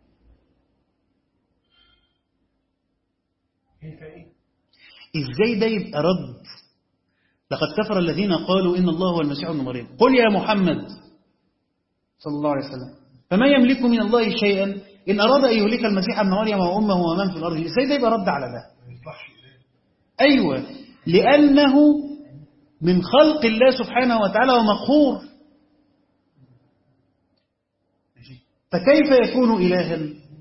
كيف ايه إزاي ده يبقى رد لقد كفر الذين قالوا إن الله هو المسيح ابن مريم قل يا محمد صلى الله عليه وسلم فما يملك من الله شيئا إن أراد أن يهلك المسيح ابن مريم وأمه ومن في الأرض إزاي ده يبقى رد على ده ما يصلحش إليه أيوة لأنه من خلق الله سبحانه وتعالى ومقهور فكيف يكون إلها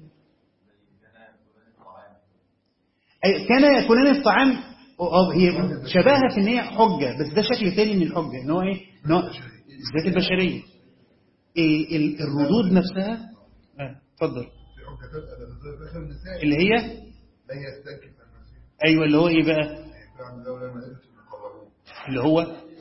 أي كان يكونان الطعام آه، هي شبهها في ان هي حجة بس ده شكل تاني من الحجة ان هو ايه ان هو الذات البشرية إيه ال- الردود نفسها آه، اتفضل في حجة تبقى داخل النساء اللي هي لا يستنكف المسيح ايوه اللي هو ايه بقى يفعل لولا ملائكة المقربون اللي هو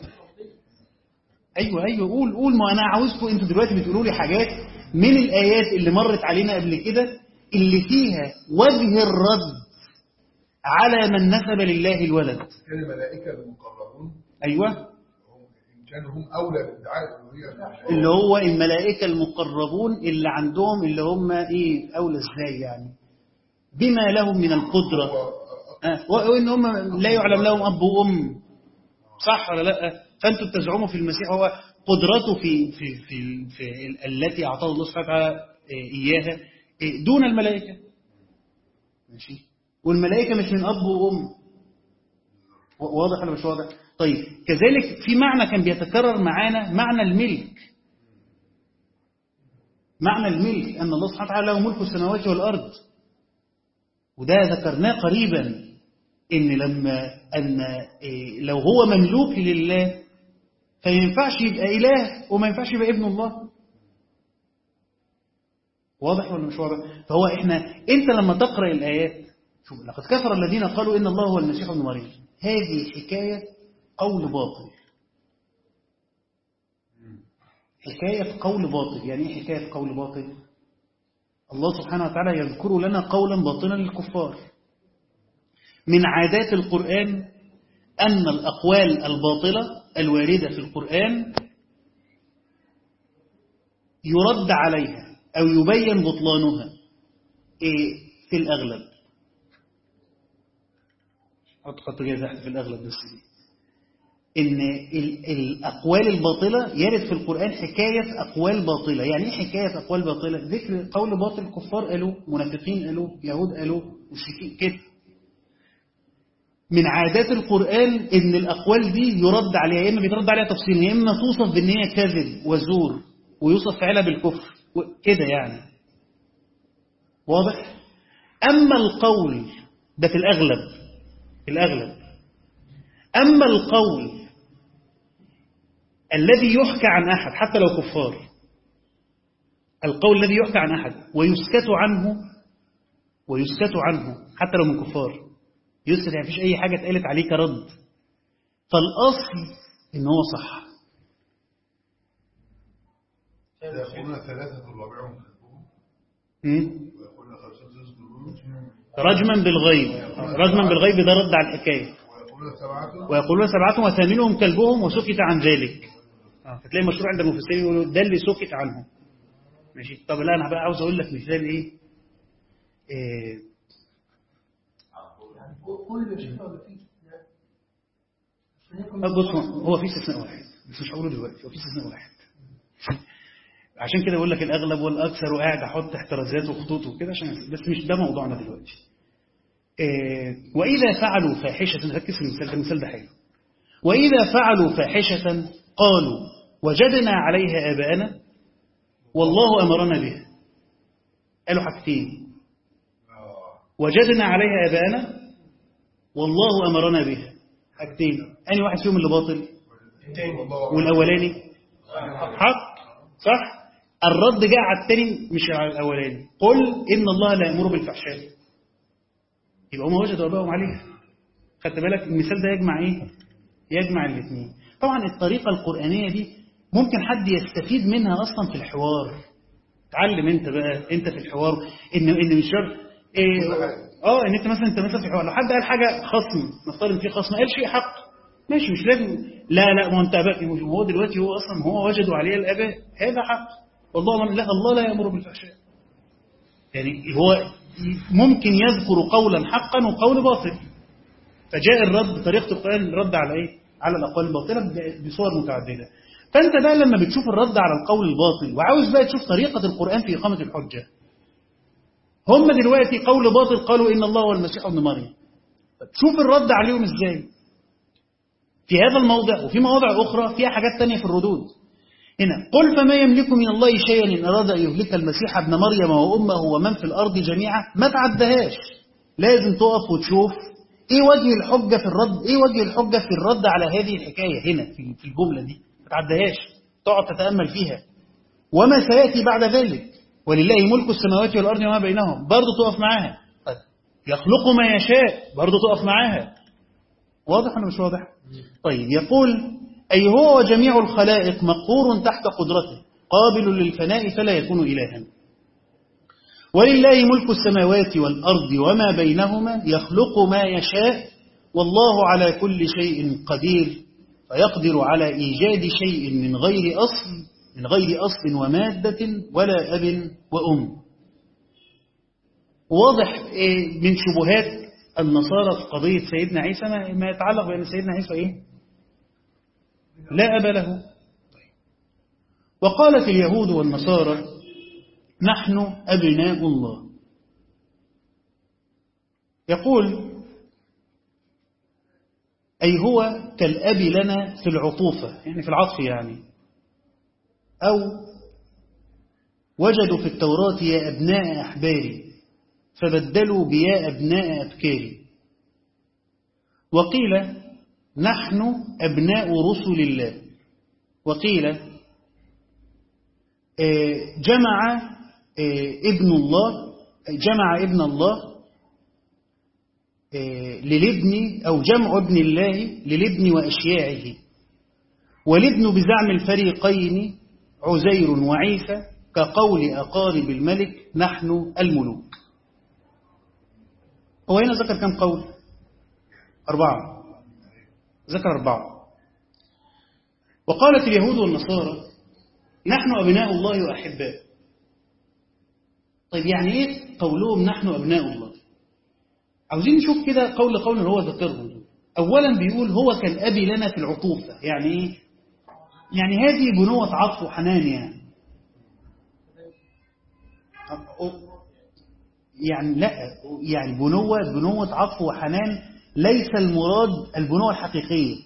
ايوه ايوه قول قول ما انا عاوزكم انتوا دلوقتي بتقولوا لي حاجات من الايات اللي مرت علينا قبل كده اللي فيها وجه الرد على من نسب لله الولد كان الملائكة المقربون ايوه هم إن كانوا هم أولى بادعاء الألوهية اللي هو الملائكه المقربون اللي عندهم اللي هم ايه اولى ازاي يعني بما لهم من القدره آه، وان هم لا يعلم لهم اب وام صح ولا لا فانتم تزعموا في المسيح هو قدرته في في في, في ال- التي اعطاه الله سبحانه وتعالى آه، اياها آه، دون الملائكه ماشي والملائكه مش من اب وام و- واضح ولا مش واضح طيب كذلك في معنى كان بيتكرر معانا معنى الملك معنى الملك ان الله سبحانه وتعالى له ملك السماوات والارض وده ذكرناه قريبا ان لما ان إيه، لو هو مملوك لله فما ينفعش يبقى اله وما ينفعش يبقى ابن الله واضح ولا مش واضح فهو احنا انت لما تقرا الايات شوف لقد كفر الذين قالوا ان الله هو المسيح ابن مريم هذه حكايه قول باطل حكايه قول باطل يعني ايه حكايه قول باطل الله سبحانه وتعالى يذكر لنا قولا باطلا للكفار من عادات القرآن أن الأقوال الباطلة الواردة في القرآن يرد عليها أو يبين بطلانها إيه في الأغلب حط خط جاي تحت في الأغلب بس دي إن ال- الأقوال الباطلة يرد في القرآن حكاية أقوال باطلة يعني إيه حكاية أقوال باطلة ذكر قول باطل كفار قالوا منافقين قالوا يهود قالوا مشركين كده من عادات القرآن إن الأقوال دي يرد عليها يا إما بيترد عليها تفصيل يا إما توصف بإن هي كذب وزور ويوصف فعلها بالكفر و- كده يعني واضح أما القول ده في الأغلب في الأغلب أما القول الذي يحكى عن أحد حتى لو كفار القول الذي يحكى عن أحد ويسكت عنه ويسكت عنه حتى لو من كفار يسكت يعني مفيش أي حاجة اتقالت عليه كرد فالأصل إن هو صح يقولون ثلاثة رابعهم كذبهم م? ويقولون خمسة يصدرون رجما بالغيب رجما بالغيب ده رد على الحكاية ويقولون سبعة ويقولون سبعة وثامنهم كلبهم وسكت عن ذلك هتلاقي مشروع عند المفسرين يقولوا ده اللي سكت عنه ماشي طب لا انا بقى عاوز اقول لك مثال ايه, إيه يعني كل شيء ولا فيه استثناء عشان يكون طب بص هو في استثناء واحد بس مش هقوله دلوقتي هو في استثناء واحد عشان كده بقول لك الاغلب والاكثر وقاعد احط احترازات وخطوط وكده عشان بس مش ده موضوعنا دلوقتي إيه واذا فعلوا فاحشه ركز في المثال ده المثال ده حلو واذا فعلوا فاحشه قالوا وجدنا عليها اباءنا والله امرنا بها قالوا حاجتين وجدنا عليها اباءنا والله امرنا بها حاجتين اني واحد فيهم اللي باطل والله والاولاني حق صح الرد جاء على الثاني مش على الاولاني قل ان الله لا يامر بالفحشاء يبقى هم وجدوا ابائهم عليها خدت بالك المثال ده يجمع ايه يجمع الاثنين طبعا الطريقه القرانيه دي ممكن حد يستفيد منها اصلا في الحوار اتعلم انت بقى انت في الحوار ان ان مش شرط إيه اه ان انت مثلا انت مثلا في الحوار لو حد قال حاجه خصم نفترض في خصم قال شيء حق ماشي مش لازم لا لا ما هو انت ابائك هو دلوقتي هو اصلا هو وجدوا عليه الاباء هذا حق والله لا الله لا يامر بالفحشاء يعني هو ممكن يذكر قولا حقا وقول باطل فجاء الرد بطريقه القران الرد على ايه على الاقوال الباطله بصور متعدده فانت بقى لما بتشوف الرد على القول الباطل وعاوز بقى تشوف طريقه القران في اقامه الحجه هم دلوقتي قول باطل قالوا ان الله هو المسيح ابن مريم شوف الرد عليهم ازاي في هذا الموضع وفي مواضع اخرى فيها حاجات تانية في الردود هنا قل فما يملك من الله شيئا إن أراد أن يهلك المسيح ابن مريم وأمه ومن في الأرض جميعا ما تعدهاش لازم تقف وتشوف إيه وجه الحجة في الرد إيه وجه الحجة في الرد على هذه الحكاية هنا في في الجملة دي ما تعدهاش تقعد تتأمل فيها وما سيأتي بعد ذلك ولله ملك السماوات والأرض وما بينهم برضه تقف معاها طيب يخلق ما يشاء برضه تقف معاها واضح ولا مش واضح طيب يقول أي هو وجميع الخلائق مقهور تحت قدرته قابل للفناء فلا يكون إلها ولله ملك السماوات والأرض وما بينهما يخلق ما يشاء والله على كل شيء قدير فيقدر على إيجاد شيء من غير أصل من غير أصل ومادة ولا أب وأم واضح من شبهات النصارى في قضية سيدنا عيسى ما يتعلق بأن سيدنا عيسى إيه؟ لا أب له وقالت اليهود والنصارى نحن أبناء الله يقول أي هو كالأب لنا في العطوفة يعني في العطف يعني أو وجدوا في التوراة يا أبناء أحباري فبدلوا بيا أبناء أبكاري وقيل نحن أبناء رسل الله وقيل جمع ابن الله جمع ابن الله للابن أو جمع ابن الله للابن وأشياعه والابن بزعم الفريقين عزير وعيسى كقول أقارب الملك نحن الملوك هو هنا ذكر كم قول أربعة ذكر أربعة وقالت اليهود والنصارى نحن أبناء الله وأحباء طيب يعني إيه قولهم نحن أبناء الله عاوزين نشوف كده قول قول هو ذكره أولا بيقول هو كالأب لنا في العطوفة يعني إيه يعني هذه بنوة عطف وحنان يعني يعني لا يعني بنوة بنوة عطف وحنان ليس المراد البنوة الحقيقية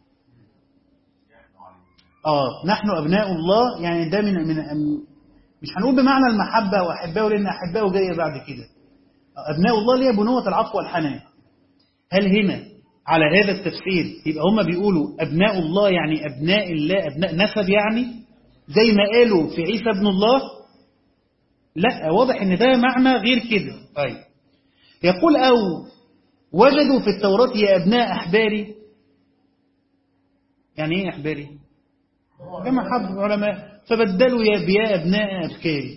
آه نحن أبناء الله يعني ده من, من مش هنقول بمعنى المحبة وأحباء لأن أحباء جاية بعد كده أبناء الله اللي هي بنوة العطف والحنان هل هنا على هذا التفسير يبقى هم بيقولوا أبناء الله يعني أبناء الله أبناء نسب يعني زي ما قالوا في عيسى ابن الله لا واضح ان ده معنى غير كده طيب يقول أو وجدوا في التوراة يا أبناء أحباري يعني إيه أحباري كما حب العلماء فبدلوا يا بيا أبناء أبكاري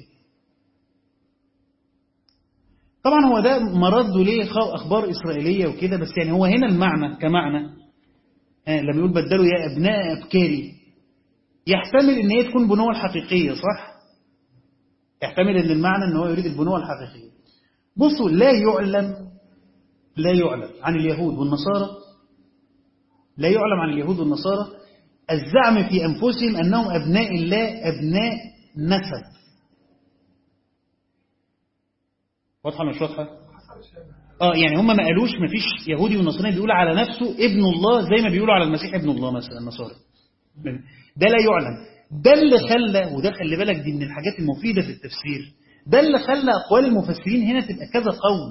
طبعا هو ده مرد ليه أخبار إسرائيلية وكده بس يعني هو هنا المعنى كمعنى آه لما يقول بدلوا يا أبناء أبكاري يحتمل ان هي تكون بنوة الحقيقية صح يحتمل ان المعنى ان هو يريد البنوة الحقيقية بصوا لا يعلم لا يعلم عن اليهود والنصارى لا يعلم عن اليهود والنصارى الزعم في أنفسهم أنهم أبناء الله أبناء نسب واضحة مش واضحة؟ اه يعني هم ما قالوش ما فيش يهودي ونصراني بيقول على نفسه ابن الله زي ما بيقولوا على المسيح ابن الله مثلا النصارى ده لا يعلم ده اللي خلى وده خلي بالك دي من الحاجات المفيدة في التفسير ده اللي خلى أقوال المفسرين هنا تبقى كذا قول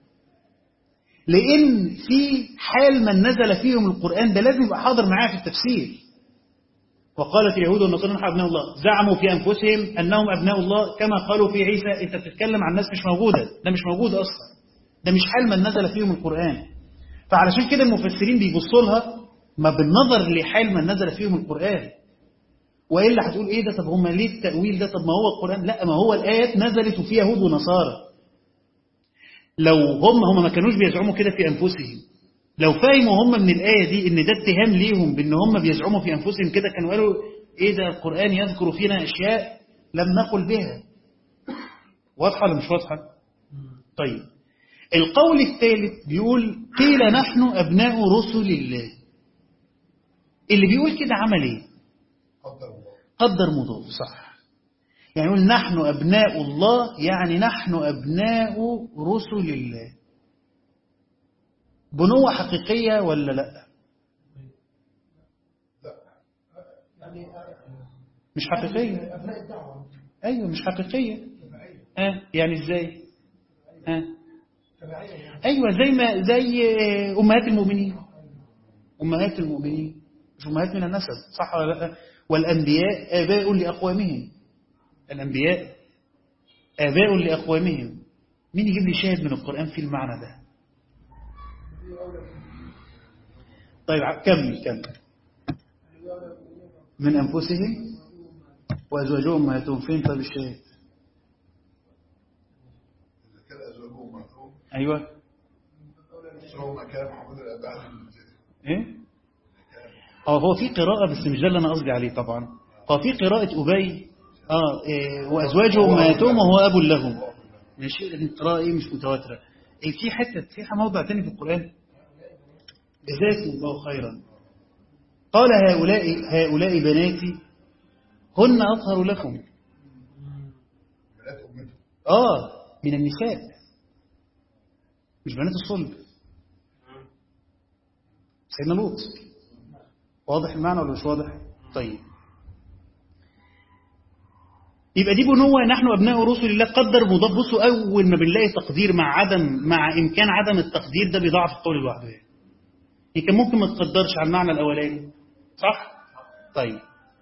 لأن في حال من نزل فيهم القرآن ده لازم يبقى حاضر معاه في التفسير وقالت اليهود والنصارى نحن أبناء الله زعموا في أنفسهم أنهم أبناء الله كما قالوا في عيسى أنت بتتكلم عن ناس مش موجودة ده مش موجود أصلا ده مش حال من نزل فيهم القرآن فعلشان كده المفسرين بيبصوا لها ما بالنظر لحال من نزل فيهم القرآن وإلا هتقول إيه ده طب هم ليه التأويل ده طب ما هو القرآن لا ما هو الآيات نزلت وفي يهود ونصارى لو هم هم ما كانوش بيزعموا كده في أنفسهم لو فهموا هم من الآية دي إن ده اتهام ليهم بإن هم بيزعموا في أنفسهم كده كانوا قالوا إيه ده القرآن يذكر فينا أشياء لم نقل بها واضحة ولا مش واضحة طيب القول الثالث بيقول قيل نحن أبناء رسل الله اللي بيقول كده عمل إيه قدر الله قدر مضاف صح يعني يقول نحن أبناء الله يعني نحن أبناء رسل الله بنوة حقيقية ولا لا يعني مش حقيقية أبناء الدعوة أيوة مش حقيقية تبعية ها يعني إزاي ها تبعية يعني أيوة زي ما زي أمهات المؤمنين أمهات المؤمنين مش أمهات من النسب صح ولا لا والأنبياء آباء لأقوامهم الأنبياء آباء لأقوامهم مين يجيب لي شاهد من القرآن في المعنى ده طيب ع- كمل كمل من أنفسهم وأزواجهم ما يتون فين طيب الشاهد إذا كان أزواجهم مرحوم أيوة سواء ما كان محمود الأبعاد إيه اه هو في قراءة بس مش ده اللي أنا قصدي عليه طبعا هو في قراءة أبي اه إيه وأزواجه أمهاتهم وهو أب لهم ماشي لكن القراءة إيه مش متواترة إيه في حتة في موضع تاني في القرآن جزاكم الله خيرا قال هؤلاء هؤلاء بناتي هن أطهر لكم بنات أمته آه من النساء مش بنات الصلب سيدنا لوط واضح المعنى ولا مش واضح طيب يبقى دي بنوة نحن أبناء رسل الله قدر مضاف بصوا أول ما بنلاقي تقدير مع عدم مع إمكان عدم التقدير ده بيضاعف القول لوحده يعني هي كان ممكن ما تقدرش على المعنى الأولاني صح؟ طيب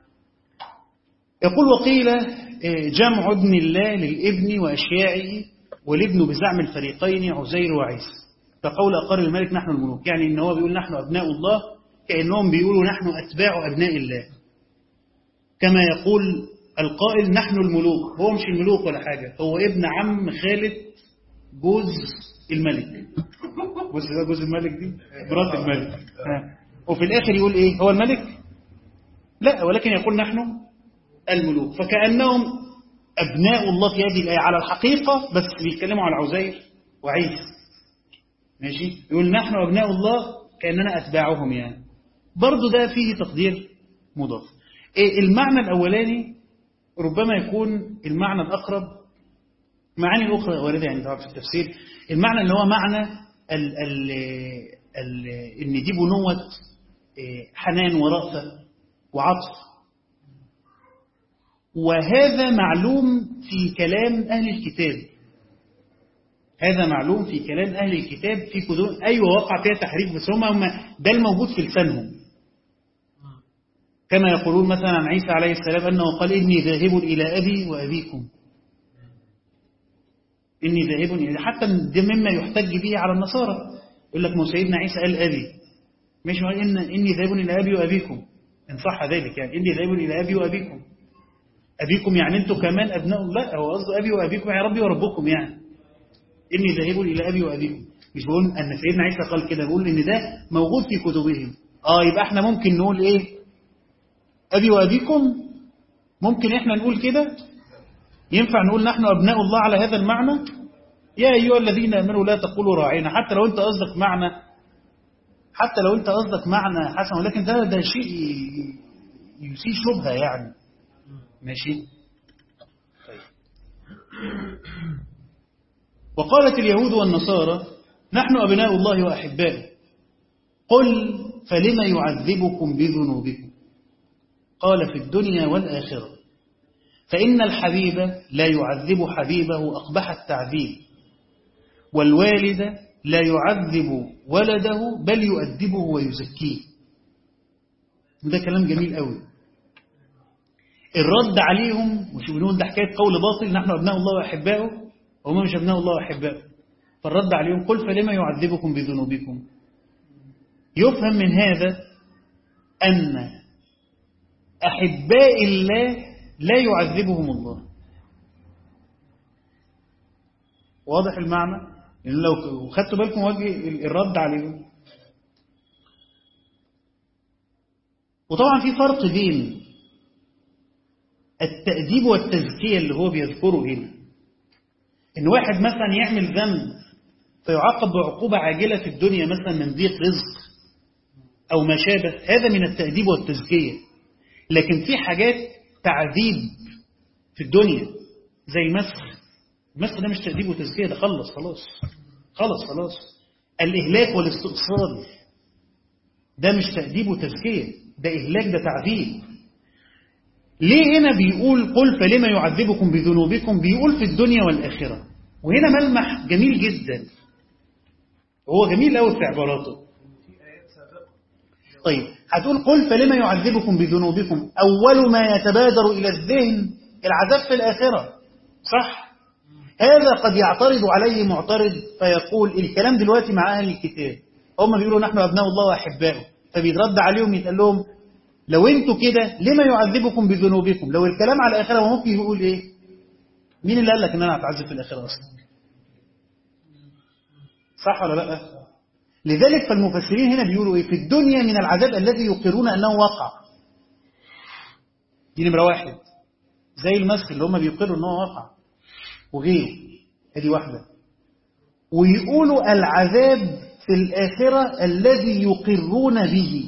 يقول وقيل آه، جمع ابن الله للابن وأشياعه والابن بزعم الفريقين عزير وعيسى فقول أقر الملك نحن الملوك يعني إن هو بيقول نحن أبناء الله كأنهم بيقولوا نحن أتباع أبناء الله كما يقول القائل نحن الملوك هو مش الملوك ولا حاجة هو ابن عم خالد جوز الملك بص ده جوز الملك دي مرات الملك ها. وفي الآخر يقول إيه هو الملك لا ولكن يقول نحن الملوك فكأنهم أبناء الله في هذه الآية على الحقيقة بس بيتكلموا على عزير وعيسى ماشي يقول نحن أبناء الله كأننا أتباعهم يعني برضو ده فيه تقدير مضاف إيه المعنى الأولاني ربما يكون المعنى الأقرب معاني الأخرى واردة يعني طبعا في التفسير المعنى اللي هو معنى ال ال ال إن دي بنوة إيه، حنان ورأفة وعطف وهذا معلوم في كلام أهل الكتاب هذا معلوم في كلام أهل الكتاب في كتب أيوة وقع فيها تحريف بس هم هم ده الموجود في لسانهم كما يقولون مثلا عن عيسى عليه السلام أنه قال إني ذاهب إلى أبي وأبيكم إني ذاهب إلى حتى ده مما يحتج به على النصارى يقول لك ما سيدنا عيسى قال أبي مش هو إن إني ذاهب إلى أبي وأبيكم إن صح ذلك يعني إني ذاهب إلى أبي وأبيكم أبيكم يعني أنتم كمان أبناء لا هو قصده أبي وأبيكم يعني ربي وربكم يعني إني ذاهب إلى أبي وأبيكم مش بقول أن سيدنا عيسى قال كده بقول إن ده موجود في كتبهم آه يبقى إحنا ممكن نقول إيه أبي وأبيكم ممكن إحنا نقول كده ينفع نقول نحن أبناء الله على هذا المعنى يا أيها الذين آمنوا لا تقولوا راعينا حتى لو أنت قصدك معنى حتى لو أنت قصدك معنى حسن ولكن ده ده شيء يثير شبهة يعني ماشي طيب. وقالت اليهود والنصارى نحن أبناء الله وأحباؤه قل فلم يعذبكم بذنوبكم قال في الدنيا والآخرة فإن الحبيب لا يعذب حبيبه أقبح التعذيب والوالد لا يعذب ولده بل يؤدبه ويزكيه ده كلام جميل قوي الرد عليهم مش بنقول ده حكاية قول باطل نحن أبناء الله وأحباؤه وهم مش أبناء الله وأحباؤه فالرد عليهم قل فلما يعذبكم بذنوبكم يفهم من هذا أن أحباء الله لا يعذبهم الله واضح المعنى لأن لو خدتوا بالكم وجه الرد عليهم وطبعا في فرق بين التأديب والتزكية اللي هو بيذكره هنا إن واحد مثلا يعمل ذنب فيعاقب بعقوبة عاجلة في الدنيا مثلا من ضيق رزق أو ما شابه هذا من التأديب والتزكية لكن في حاجات تعذيب في الدنيا زي المسخ المسخ ده مش تأديب وتزكية ده خلص خلاص خلص خلاص الإهلاك والاستئصال ده مش تأديب وتزكية ده إهلاك ده تعذيب ليه هنا بيقول قل فلما يعذبكم بذنوبكم بيقول في الدنيا والآخرة وهنا ملمح جميل جدا هو جميل قوي في عباراته في آيات سابقة طيب هتقول قل فلما يعذبكم بذنوبكم أول ما يتبادر إلى الذهن العذاب في الآخرة صح هذا قد يعترض عليه معترض فيقول الكلام دلوقتي مع أهل الكتاب هم بيقولوا نحن أبناء الله وأحباؤه فبيترد عليهم يتقال لهم لو انتوا كده لما يعذبكم بذنوبكم لو الكلام على الآخرة هو ممكن يقول إيه مين اللي قال لك إن أنا هتعذب في الآخرة أصلا صح ولا لا لذلك فالمفسرين هنا بيقولوا إيه في الدنيا من العذاب الذي يقرون أنه وقع دي نمرة واحد زي المسخ اللي هم بيقروا أنه وقع وغيره ادي واحدة ويقولوا العذاب في الآخرة الذي يقرون به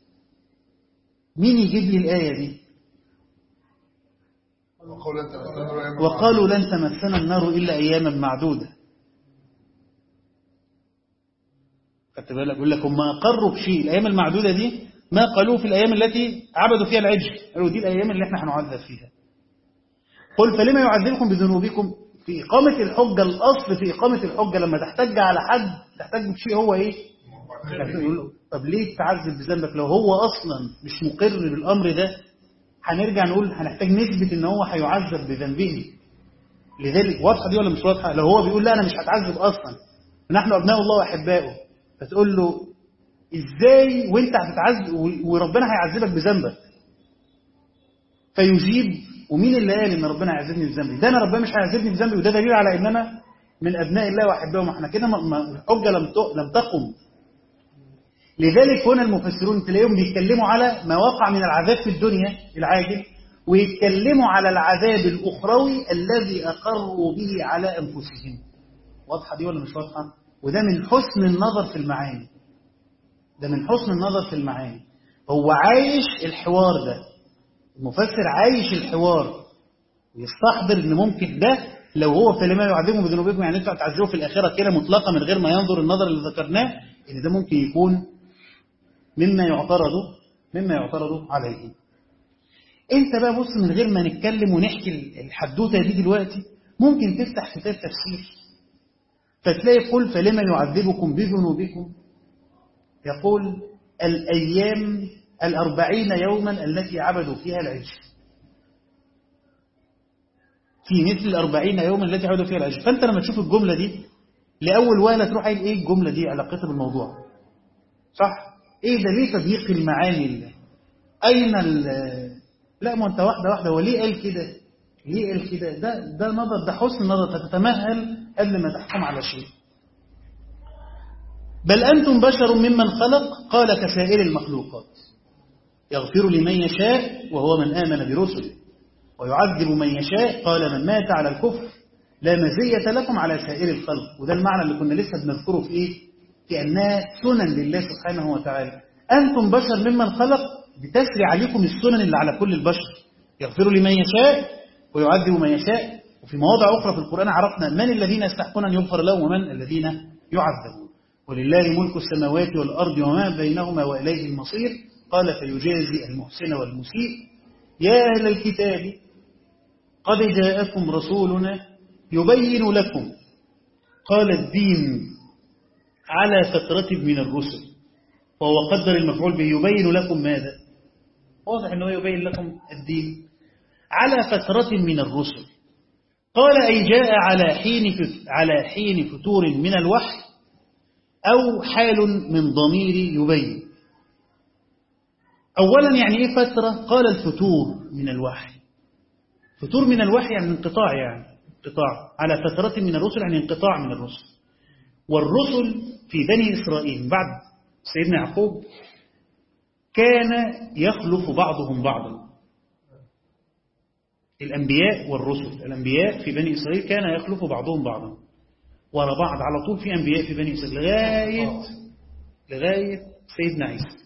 مين يجيب لي الآية دي وقول انت مستمر أيام وقالوا لن تمسنا النار إلا أياما معدودة خدت بالك يقول لك هم أقروا بشيء الأيام المعدودة دي ما قالوه في الأيام التي عبدوا فيها العجل قالوا دي الأيام اللي احنا هنعذب فيها قل فلما يعذبكم بذنوبكم في إقامة الحجة الأصل في إقامة الحجة لما تحتج على حد تحتج بشيء هو إيه يقول له طب ليه تعذب بذنبك لو هو أصلا مش مقر بالأمر ده هنرجع نقول هنحتاج نثبت ان هو هيعذب بذنبه لذلك واضحه دي ولا مش واضحه لو هو بيقول لا انا مش هتعذب اصلا نحن ابناء الله واحباؤه فتقول له ازاي وانت هتتعذب و- وربنا هيعذبك بذنبك فيجيب ومين اللي قال ان ربنا هيعذبني بذنبي ده انا ربنا مش هيعذبني بذنبي وده دليل على ان انا من ابناء الله واحباؤه ما احنا كده ما- ما- الحجه لم ت- لم تقم لذلك هنا المفسرون تلاقيهم بيتكلموا على ما وقع من العذاب في الدنيا العاجل ويتكلموا على العذاب الأخروي الذي أقروا به على أنفسهم واضحة دي ولا مش واضحة وده من حسن النظر في المعاني ده من حسن النظر في المعاني هو عايش الحوار ده المفسر عايش الحوار ويستحضر ان ممكن ده لو هو في لما يعذبهم بذنوبكم يعني انتوا هتعذبوا في الاخره كده مطلقه من غير ما ينظر النظر اللي ذكرناه ان ده ممكن يكون مما يعترض مما يعترض عليه انت بقى بص من غير ما نتكلم ونحكي الحدوته دي دلوقتي ممكن تفتح كتاب تفسير فتلاقي قل فلما يعذبكم بذنوبكم يقول الأيام الأربعين يوما التي عبدوا فيها العجل في مثل الأربعين يوما التي عبدوا فيها العجل فأنت لما تشوف الجملة دي لأول وهلة تروح قايل إيه الجملة دي علاقتها بالموضوع صح إيه ده ليه تضييق المعاني اللي. أين ال لا ما أنت واحدة واحدة هو ليه قال كده ليه قال كده ده ده نظر ده حسن نظر فتتمهل قبل ما تحكم على شيء بل أنتم بشر ممن خلق قال كسائر المخلوقات يغفر لمن يشاء وهو من آمن برسله ويعذب من يشاء قال من مات على الكفر لا مزية لكم على سائر الخلق وده المعنى اللي كنا لسه بنذكره في إيه؟ في أنها سنن لله سبحانه وتعالى أنتم بشر ممن خلق بتسري عليكم السنن اللي على كل البشر يغفر لمن يشاء ويعذب من يشاء وفي مواضع أخرى في القرآن عرفنا من الذين يستحقون أن يغفر لهم ومن الذين يعذبون ولله ملك السماوات والأرض وما بينهما وإليه المصير قال فيجازي المحسن والمسيء يا أهل الكتاب قد جاءكم رسولنا يبين لكم قال الدين على فترة من الرسل وهو قدر المفعول به يبين لكم ماذا واضح أنه يبين لكم الدين على فترة من الرسل قال أي جاء على حين فت- على حين فتور من الوحي أو حال من ضمير يبين أولا يعني إيه فترة قال الفتور من الوحي فتور من الوحي يعني انقطاع يعني انقطاع على فترة من الرسل يعني انقطاع من الرسل والرسل في بني إسرائيل بعد سيدنا يعقوب كان يخلف بعضهم بعضا الأنبياء والرسل الأنبياء في بني إسرائيل كان يخلف بعضهم بعضا ورا بعض على طول في أنبياء في بني إسرائيل لغاية لغاية سيدنا عيسى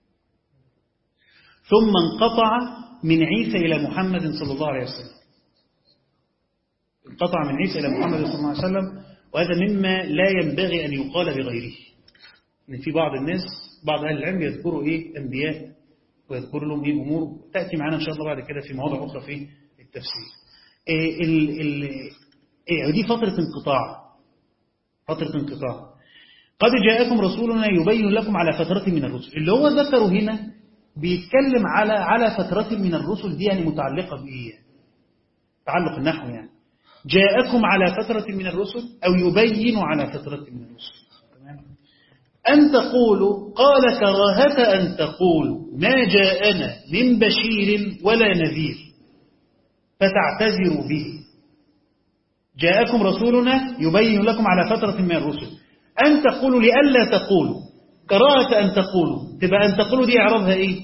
ثم انقطع من عيسى إلى محمد صلى الله عليه وسلم انقطع من عيسى إلى محمد صلى الله عليه وسلم وهذا مما لا ينبغي أن يقال بغيره إن في بعض الناس بعض أهل العلم يذكروا إيه أنبياء ويذكر لهم إيه أمور تأتي معنا إن شاء الله بعد كده في مواضع أخرى في التفسير إيه ال ال إيه دي فترة انقطاع فترة انقطاع قد جاءكم رسولنا يبين لكم على فترة من الرسل اللي هو ذكره هنا بيتكلم على على فترة من الرسل دي يعني متعلقة بإيه تعلق النحو يعني جاءكم على فترة من الرسل أو يبين على فترة من الرسل تمام أن تقولوا قال كراهة أن تقولوا ما جاءنا من بشير ولا نذير فتعتذروا به جاءكم رسولنا يبين لكم على فترة من الرسل أن تقولوا لئلا تقولوا كراهة أن تقولوا تبقى أن تقولوا دي إعرابها إيه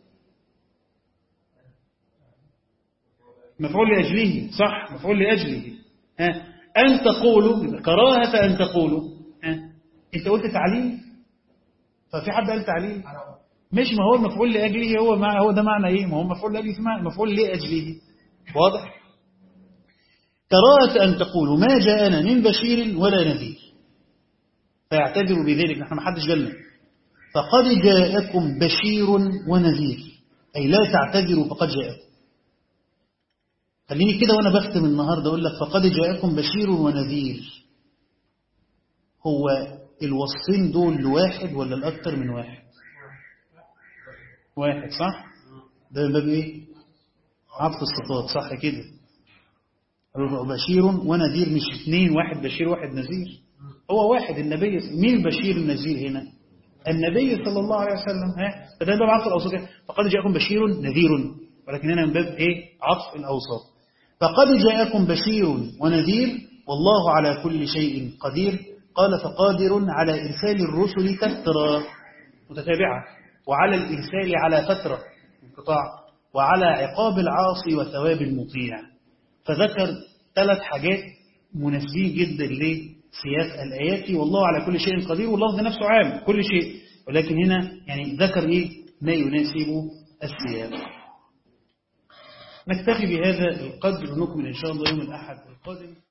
مفعول لأجله صح مفعول لأجله ها أن تقولوا كراهة أن تقولوا ها أنت قلت تعليل ففي حد قال تعليل مش ما هو المفعول لأجله هو مع هو ده معنى إيه ما هو مفعول لأجله في معنى مفعول لأجله واضح كراهة أن تقولوا ما جاءنا من بشير ولا نذير فيعتذروا بذلك نحن ما حدش قالنا فقد جاءكم بشير ونذير أي لا تعتذروا فقد جاءكم خليني كده وأنا بختم النهاردة أقول لك فقد جاءكم بشير ونذير هو الوصفين دول لواحد ولا الأكثر من واحد واحد صح ده باب إيه عطف الصفات صح كده بشير ونذير مش اثنين واحد بشير واحد نذير هو واحد النبي مين البشير النذير هنا النبي صلى الله عليه وسلم ها فده باب عطف الاوصاف فقد جاءكم بشير نذير ولكن هنا من باب ايه عطف الاوصاف فقد جاءكم بشير ونذير والله على كل شيء قدير قال فقادر على ارسال الرسل تترى متتابعه وعلى الارسال على فتره انقطاع وعلى عقاب العاصي وثواب المطيع فذكر ثلاث حاجات مناسبين جدا لسياق الآيات والله على كل شيء قدير واللفظ نفسه عام كل شيء ولكن هنا يعني ذكر إيه ما يناسب السياق نكتفي بهذا القدر ونكمل إن شاء الله يوم الأحد القادم